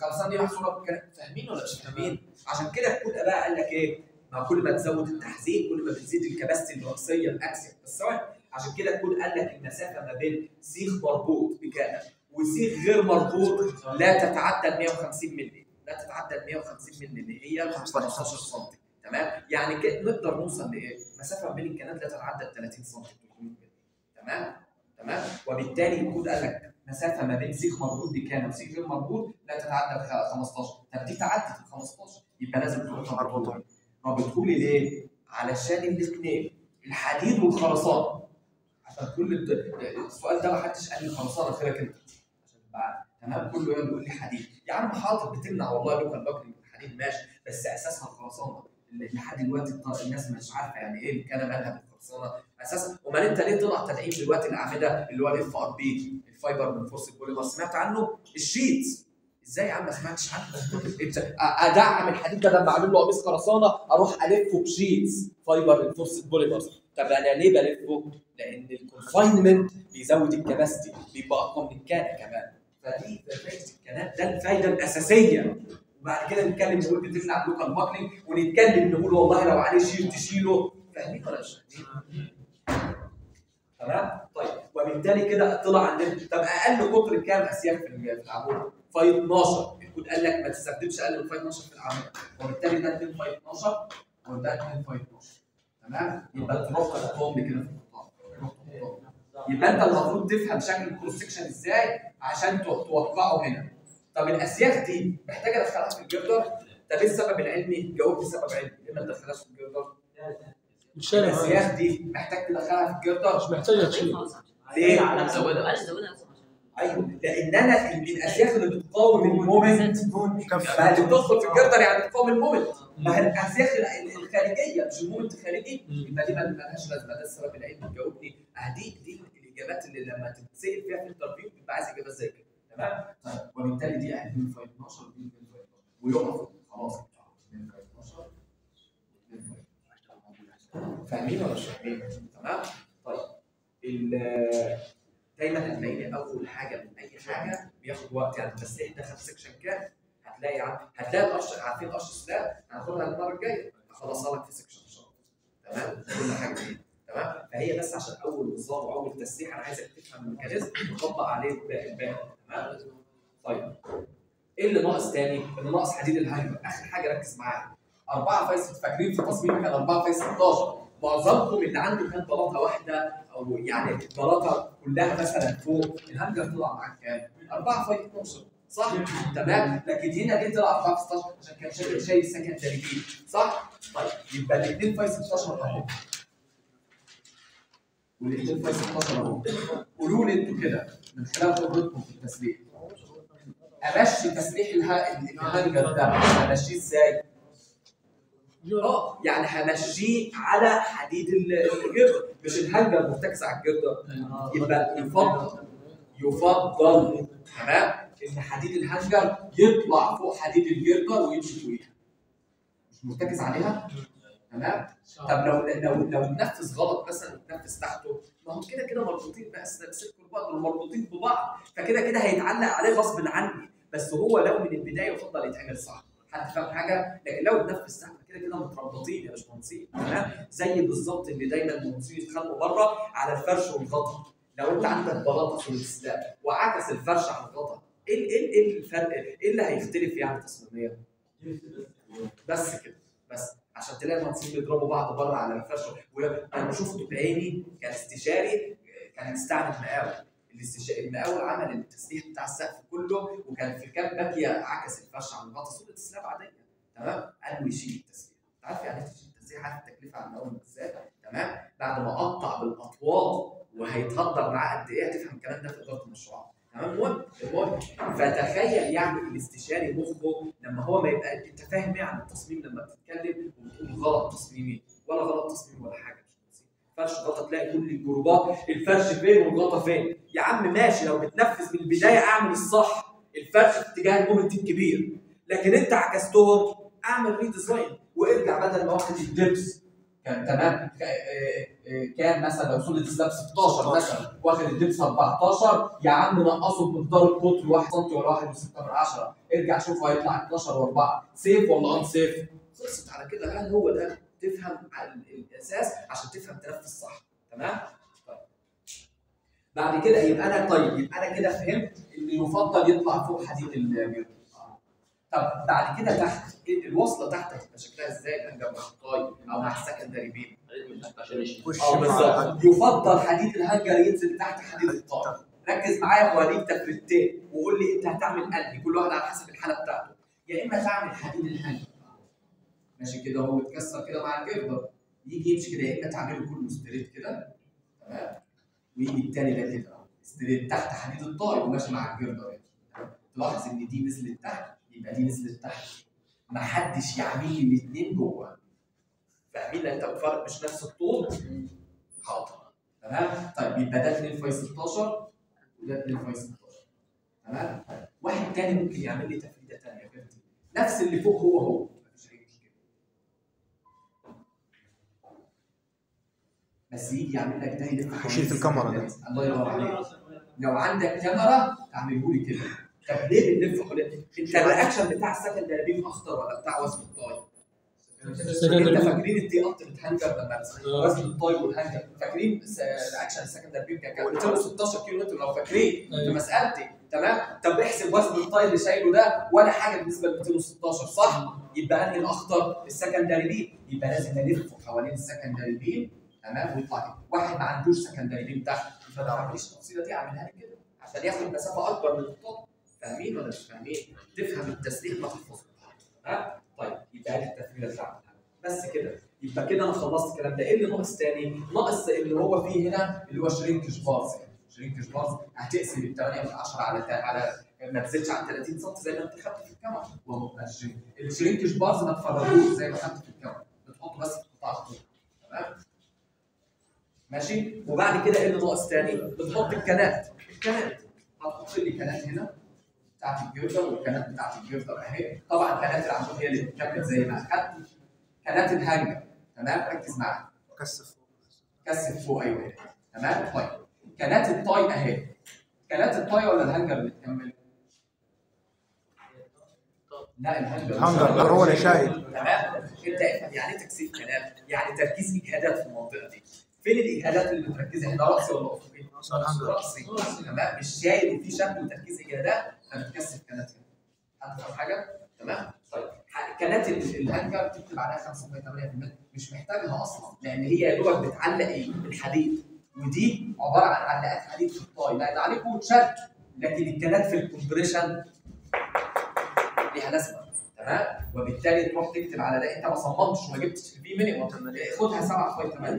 الخرسانه دي محصوره بالكلام فاهمين ولا مش فاهمين؟ عشان كده الكود بقى قال لك ايه؟ ما كل ما تزود التحذير كل ما بتزيد الكباستي الرئيسيه الاكسيال بس ثواني عشان كده الكود قال لك المسافه ما بين سيخ مربوط بكام وسيخ غير مربوط لا تتعدى ال 150 مللي لا تتعدى ال 150 مللي اللي هي 15 سم تمام يعني كده نقدر نوصل لايه؟ مسافه ما بين الكنات لا تتعدى ال 30 سم 300 مللي تمام تمام وبالتالي الكود قال لك مسافه ما بين سيخ مربوط بكام وسيخ غير مربوط لا تتعدى ال 15 طب دي تعدت ال 15 يبقى لازم تروح مربوطه رابطه لي ليه؟ علشان الاثنين الحديد والخرسانه عشان كل الد- السؤال ده ما حدش قال لي خرسانه خيرك انت عشان تبقى تمام كله يقعد يقول لي حديد يا عم حاضر بتمنع والله لوكال باكلينج الحديد ماشي بس اساسها الخرسانه اللي لحد دلوقتي الط- الناس مش عارفه يعني ايه الكلام قالها بالخرسانه اساسا امال انت ليه طلع تدعيم دلوقتي الاعمده اللي هو الاف ار بي الفايبر من فورس بوليمر سمعت عنه الشيتس ازاي يا عم ما سمعتش عنه انت أ- ادعم الحديد بدل ما اعمل له قميص خرسانه اروح الفه بشيتس فايبر من فورس بوليمرز طب انا ليه بلفه؟ لان الكونفاينمنت بيزود الكباستي بيبقى اقوى من الكان كمان فدي فايده الكنات ده الفايده الاساسيه وبعد كده نتكلم نقول بتمنع لوكال باكلينج ونتكلم نقول والله لو عليه شيل تشيله فاهمين ولا مش فاهمين؟ تمام؟ طيب وبالتالي كده طلع عندنا طب اقل قطر كام اسياف في ال- في العمود؟ فاي 12 الكود قال لك ما تستخدمش اقل من فاي 12 في العمود وبالتالي ده 2 فاي 12 وده 2 فاي 12 تمام؟ يبقى تروح تحطهم لي كده في القطاع تروح تحطهم. يبقى انت المفروض تفهم شكل الكروس سكشن ازاي عشان تو- توقعه هنا طب الاسياخ دي محتاجه ادخلها في الجردر طب ايه السبب العلمي؟ جاوبت سبب علمي ليه ما تدخلهاش في الجردر؟ مش شايل معايا. الاسياخ دي محتاج تدخلها في الجردر مش محتاجه تشيل ليه؟ انا زودها انا زودها اصلا عشان ايوه لان انا ال- الاسياخ اللي بتقاوم المومنت كف ما اللي بتدخل في الجردر يعني بتقاوم المومنت ما هي الاسياخ ال- الخارجيه مش المومنت الخارجي يبقى دي ما لهاش لازمه ده السبب العلمي جاوبني اهديك دي الاجابات اللي لما تتسال فيها في الانترفيو بتبقى عايز اجابات زي كده تمام طيب وبالتالي دي اهدي من فايل 12 ودي من فايل 12 ويقف خلاص من فايل 12 من فايل 12. فاهمين ولا مش فاهمين؟ تمام؟ طيب ال- دايما هتلاقيني اول حاجه من اي حاجه بياخد وقت يعني التسليح دخل سكشن كام هتلاقي عن... هتلاقي القش عارفين قش سلاح هناخدها المره الجايه هخلصها لك في سكشن ان شاء الله تمام كل حاجه دي تمام فهي بس عشان اول نظام واول تسليح انا عايزك تفهم الميكانيزم وتطبق عليه الباقي الباقي تمام طيب ايه اللي ناقص تاني؟ اللي ناقص حديد الهايبر اخر حاجه ركز معايا 4 فايز فاكرين في تصميم كان 4 فايز 16 معظمكم اللي عنده كان بلاطه واحده او يعني بلاطه كلها مثلا فوق الهانجر طلع معاك كام؟ 4 فايز 12 صح؟ تمام؟ لكن هنا ليه طلع 4 في 16 عشان كان شايل شايل سكندري فيه صح؟ طيب يبقى الاثنين فايز 16 اهو والاثنين فايز 16 اهو قولوا لي انتوا كده من خلال خبرتكم في التسليح امشي تسليح الها- الهانجر ده امشيه ازاي؟ اه يعني همشيه على حديد ال- الجردر مش الهانجر مرتكز على الجردر يبقى يفضل يفضل تمام ان حديد الهانجر يطلع فوق حديد الجردر ويمشي فوقيها مش مرتكز عليها تمام طب لو لو لو نفذ غلط مثلا نفذ تحته ما هم كده كده مربوطين بس بسلك بعض دول مربوطين ببعض فكده كده هيتعلق عليه غصب عني بس هو لو من البدايه يفضل يتعمل صح حد فاهم حاجه لكن لو اتنفذ تحت كده كده متربطين يا باشمهندسين تمام زي بالظبط اللي دايما المهندسين يتخانقوا بره على الفرش والغطا لو انت عندك بلاطه في السلاب وعكس الفرش على الغطا ايه ال- ايه ال- ايه الفرق ايه اللي هيختلف يعني تصميميا بس كده بس عشان تلاقي المهندسين بيضربوا بعض بره على الفرش وانا شفته بعيني كان استشاري كان هيستعمل مقاول الاستشاري المقاول عمل التسليح بتاع السقف كله وكان في كام باكيه عكس الفرش على الغطا صوره سلاب عاديه تمام قال له يشيل التسليح انت عارف يعني ايه تشيل التسليح عارف التكلفه على المقاول ازاي تمام بعد ما قطع بالاطوال وهيتهدر معاه قد ايه هتفهم الكلام ده في اداره المشروعات تمام المهم المهم فتخيل يعني الاستشاري مخه لما هو ما يبقى انت فاهم ايه عن التصميم لما بتتكلم وبتقول غلط تصميمي ولا غلط تصميم ولا حاجه فرش غطا تلاقي كل الجروبات الفرش فين والغطا فين يا عم ماشي لو بتنفذ من البدايه اعمل الصح الفرش في اتجاه المومنت الكبير لكن انت عكستهم اعمل ريديزاين وارجع بدل ما واخد الدبس كان تمام ك- آه، آه، كان مثلا لو سوليد سلاب 16 مثلا واخد الدبس 14 يا عم نقصه بمقدار القطر 1 سم ولا 1 و6 من 10 ارجع شوف هيطلع 12 و4 سيف ولا ان سيف؟ خلصت على كده هل هو ده تفهم على الاساس عشان تفهم تنفذ صح تمام؟ طيب. بعد كده يبقى انا طيب يبقى انا كده فهمت ان يفضل يطلع فوق حديد الجير طب بعد كده تحت إيه الوصله تحت هتبقى شكلها ازاي الانجل مع الطاي او مع السكندري بيم من تحت عشان يشيل وش اه مع بالظبط يفضل حديد الهنجر ينزل تحت حديد الطاي ركز معايا ووريك تفريدتين وقول لي انت هتعمل انهي كل واحد على حسب الحاله بتاعته يا اما تعمل حديد الهنجر ماشي كده هو اتكسر كده مع الجردر يجي يمشي كده يا اما تعمله كله ستريت كده تمام ويجي التاني ده كده ستريت تحت حديد الطاي وماشي مع الجردر يعني. تلاحظ ان دي نزلت تحت يبقى دي نزلت تحت ما حدش يعمل لي الاثنين جوه فاهمين انت بفرق مش نفس الطول حاضر تمام طيب يبقى ده 2 في 16 وده 2 في 16 تمام طيب. واحد تاني ممكن يعمل لي تفريده تانيه غير دي نفس اللي فوق هو هو مفيش اي مشكله بس يجي يعمل لك ده يلف حوالين يشيل في الكاميرا ده. السكندات. الله ينور عليك لو عندك كاميرا اعمله لي كده طب ليه بنلف حوالين انت الرياكشن بتاع السكندري بيم اخطر ولا بتاع وزن الطاي؟ انت فاكرين التي التيمت هانجر لما وزن الطاي والهانجر فاكرين س- الاكشن السكندري بيم كان كام 216 كيلو متر لو فاكرين في أيوة. مسالتي تمام طب احسب وزن الطاي اللي شايله ده ولا حاجه بالنسبه ل 216 صح يبقى انهي الاخطر السكندري بيم يبقى لازم الف حوالين السكندري بيم تمام ويطلع كده واحد ما عندوش سكندري بيم تحت فما تعمليش التفصيله دي اعملها لك كده عشان ياخد مسافه اكبر من الطب فاهمين ولا مش فاهمين؟ تفهم التسليح ما تحفظه ها طيب يبقى دي التفريده اللي عملها بس كده يبقى كده انا خلصت الكلام ده ايه اللي ناقص تاني؟ ناقص اللي هو فيه هنا اللي هو شرينكش بارز شرينكش بارز هتقسم ال 8 من 10 على تا- على ما تزيدش عن 30 سم زي ما انت خدت في الكاميرا وهو ده الشرينك. الشرينكش بارز ما تفرغوش زي ما خدت في الكاميرا بتحطه بس في قطاع الطول تمام؟ ماشي وبعد كده ايه اللي ناقص تاني؟ بتحط الكنات الكنات هتحط لي كنات هنا بتاعت الجردر والكنات بتاعت الجردر اهي طبعا كنات العمود هي اللي بتكمل زي ما اخدت كنات الهنجر تمام ركز معايا كثف كثف فوق ايوه هنا. تمام طيب كنات الطاي اهي كنات الطاي ولا الهنجر اللي بتكمل؟ لا الهنجر الهنجر هو اللي شايل تمام انت افهم يعني ايه تكثيف كنات؟ يعني تركيز اجهادات في المنطقه دي فين الاجهادات اللي متركزه هنا راسي ولا افقي؟ الهنجر. راسي تمام مش شايل وفي شكل وتركيز اجهادات فبتكثف كنات هنا حد فاهم حاجه؟ تمام؟ طيب ح- كنات ال- الهنجر بتكتب عليها 5.8% مش محتاجها اصلا لان هي يا دوبك بتعلق ايه؟ الحديد ودي عباره عن علقات حديد في الطاي لا ده عليه قوه شد لكن الكنات في الكومبريشن ليها لازمه تمام وبالتالي تروح تكتب على ده انت ما صممتش وما جبتش البي مينيموم خدها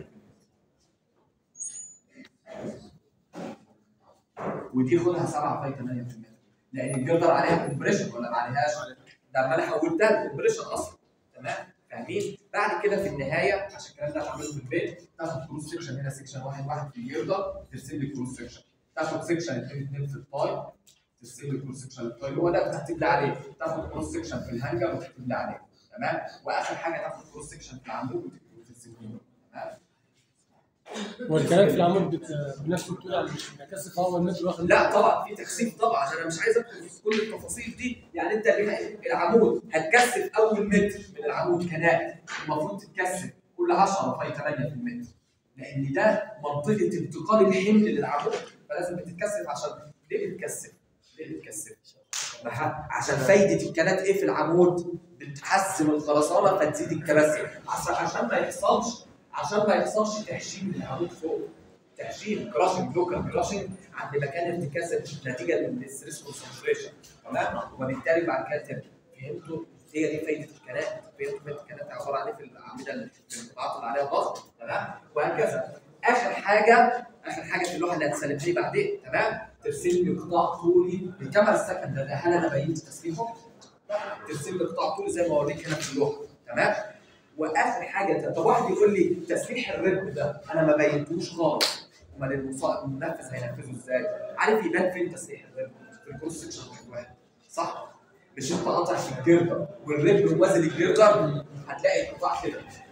7.8 ودي خدها 7.8% لان الجردر عليها كومبريشن ولا ما عليهاش؟ ده اما انا حولتها لكومبريشن اصلا تمام فاهمين؟ بعد كده في النهايه عشان الكلام ده هتعمله في البيت تاخد كروس سكشن هنا سكشن واحد واحد في الجردر ترسم لي كروس سكشن تاخد سكشن اثنين اثنين في الطاي ترسم لي كروس سكشن الطاي هو ده بتكتب لي عليه تاخد كروس سكشن في الهانجر وتكتب لي عليه تمام واخر حاجه تاخد كروس سكشن في العمود وتكتب وترسم لي تمام والكلام في العمود بت- بنفس الطول يعني مش بكثف اول متر واخد لا طبعا في تكثيف طبعا انا مش عايز ادخل في كل التفاصيل دي يعني انت اللي- العمود هتكثف اول متر من العمود كنات المفروض تتكثف كل 10 في 8 في المتر لان ده منطقه انتقال الحمل للعمود فلازم بتتكثف عشان ليه بتكثف؟ ليه بتكثف؟ ما- عشان فايده الكنات ايه في العمود؟ بتحسن الخرسانه فتزيد الكباسيه عشان عشان ما يحصلش عشان ما يحصلش تهشيم للعمود فوق تهشيم كراشنج لوكال كراشنج عند مكان ارتكاز نتيجه للستريس كونسنتريشن تمام وبالتالي بعد كده ترجع فهمتوا هي دي فايده الكنات فهمتوا فايده الكنات عباره عن ايه في الاعمده اللي- في القطاعات اللي عليها ضغط تمام وهكذا اخر حاجه اخر حاجه في اللوحه اللي هتسلمها لي بعدين تمام ترسم لي قطاع طولي بالكاميرا السكندري هل انا بينت تسليمه؟ لا ترسم لي قطاع طولي زي ما اوريك هنا في اللوحه تمام واخر حاجه طب واحد يقول لي تسليح الرب ده انا ما بينتوش خالص امال المص- المنفذ هينفذه ازاي؟ عارف يبان فين تسليح الرب؟ في الكروس سكشن واحد واحد صح؟ مش انت قاطع في الجردر والرب موازي للجردر هتلاقي القطاع كده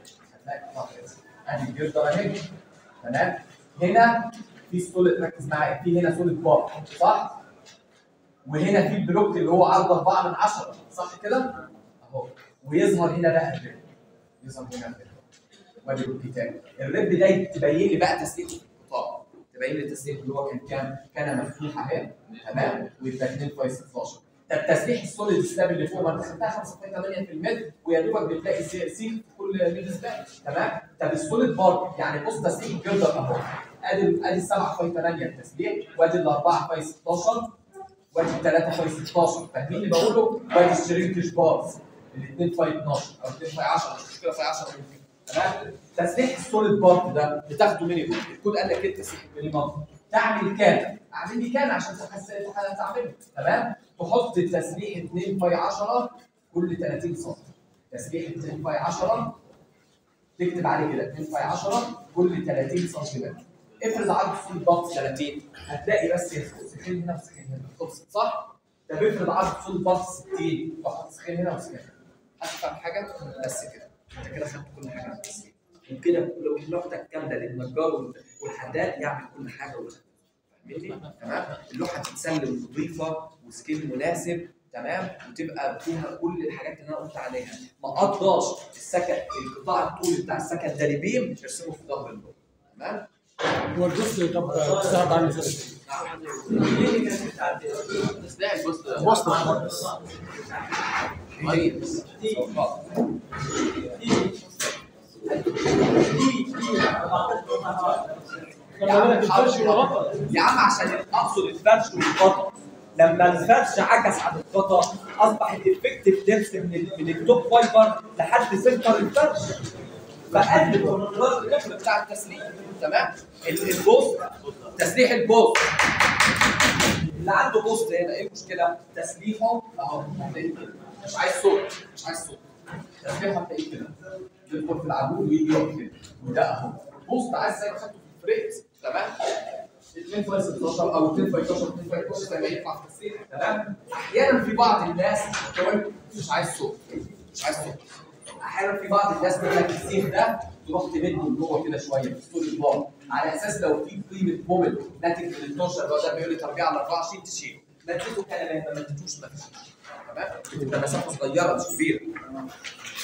هتلاقي قطاع كده ادي الجردر اهي تمام هنا في سوليد ركز معايا في هنا سوليد بار صح؟ وهنا في البلوك اللي هو عرض 4 من 10 صح كده؟ اهو ويظهر هنا بقى الريب يظهر هنا الريب وادي الريب تاني الريب ده تبين لي بقى تسليك القطاع تبين لي التسليك اللي هو كان كام؟ كان مفتوح اهي تمام ويبقى 2 في 16 طب تسليح السوليد سلاب اللي فوق ما انت خدتها 5.8 في المتر ويا دوبك بتلاقي سي سي في كل متر سلاب تمام طب السوليد بار يعني بص تسليح الجردر اهو ادي ادي 7.8 التسليح وادي ال 4 في 16 وادي 3 في 16 فاهمين اللي بقوله؟ وادي الشرينكش بارز الاثنين في 12 او 2 في 10 مش مشكله في 10 تمام تسليح السوليد بارت ده بتاخده مينيموم الكود قال لك ايه تسليح مينيموم تعمل كام؟ اعمل لي كام عشان تحس تعمله تمام؟ تحط تسليح 2 في 10 كل 30 سم تسليح 2 في 10 تكتب عليه كده 2 في 10 كل 30 سم افرض عرض السوليد بارت 30 هتلاقي بس سخين هنا وسخين هنا خلصت صح؟ طب افرض عرض السوليد بارت 60 واحط سخين هنا وسخين هنا هتفهم حاجه؟ بس كده انت كده خدت كل حاجه عن التسليح وكده لو لوحتك كامله للنجار والحداد يعمل كل حاجه ولا فاهمني؟ تمام؟ اللوحه تتسلم نظيفه وسكيل مناسب تمام وتبقى فيها كل الحاجات اللي انا قلت عليها ما قضاش السكن القطاع الطولي بتاع السكن ده بيم ارسمه في ظهر اللوحه تمام؟ هو الجزء طب الذهب عامل ازاي؟ تسليح البوست وسط باشمهندس طيب لما بالك الفرش والغطا يا عم عشان اقصد الفرش والغطا لما الفرش عكس عن الغطا اصبح الافكتيف ديبث من ال- من التوب فايبر لحد سنتر الفرش فقلل الكونترول الدخل بتاع التسليح تمام ال- البوست تسليح البوست اللي عنده بوست هنا ايه المشكله؟ تسليحه اهو هتلاقيه كده مش عايز صوت مش عايز صوت تسليحه هتلاقيه كده يدخل في العمود ويجي يقف كده وده اهو بوست عايز زي ما خدته في الفريز تمام 2 في 16 او 2 في 12 2 في 12 زي ما ينفع في السير تمام احيانا في بعض الناس تقول مش عايز صوت مش عايز صوت احيانا في بعض الناس تقول لك السيف ده تروح تمده جوه كده شويه في ستوري بار على اساس لو في قيمه مومنت ناتج من 12 اللي هو ده بيقول لي تربيع على 24 تشيله مدته كان ما مدتوش ما فيش تمام بتبقى مسافه صغيره مش كبيره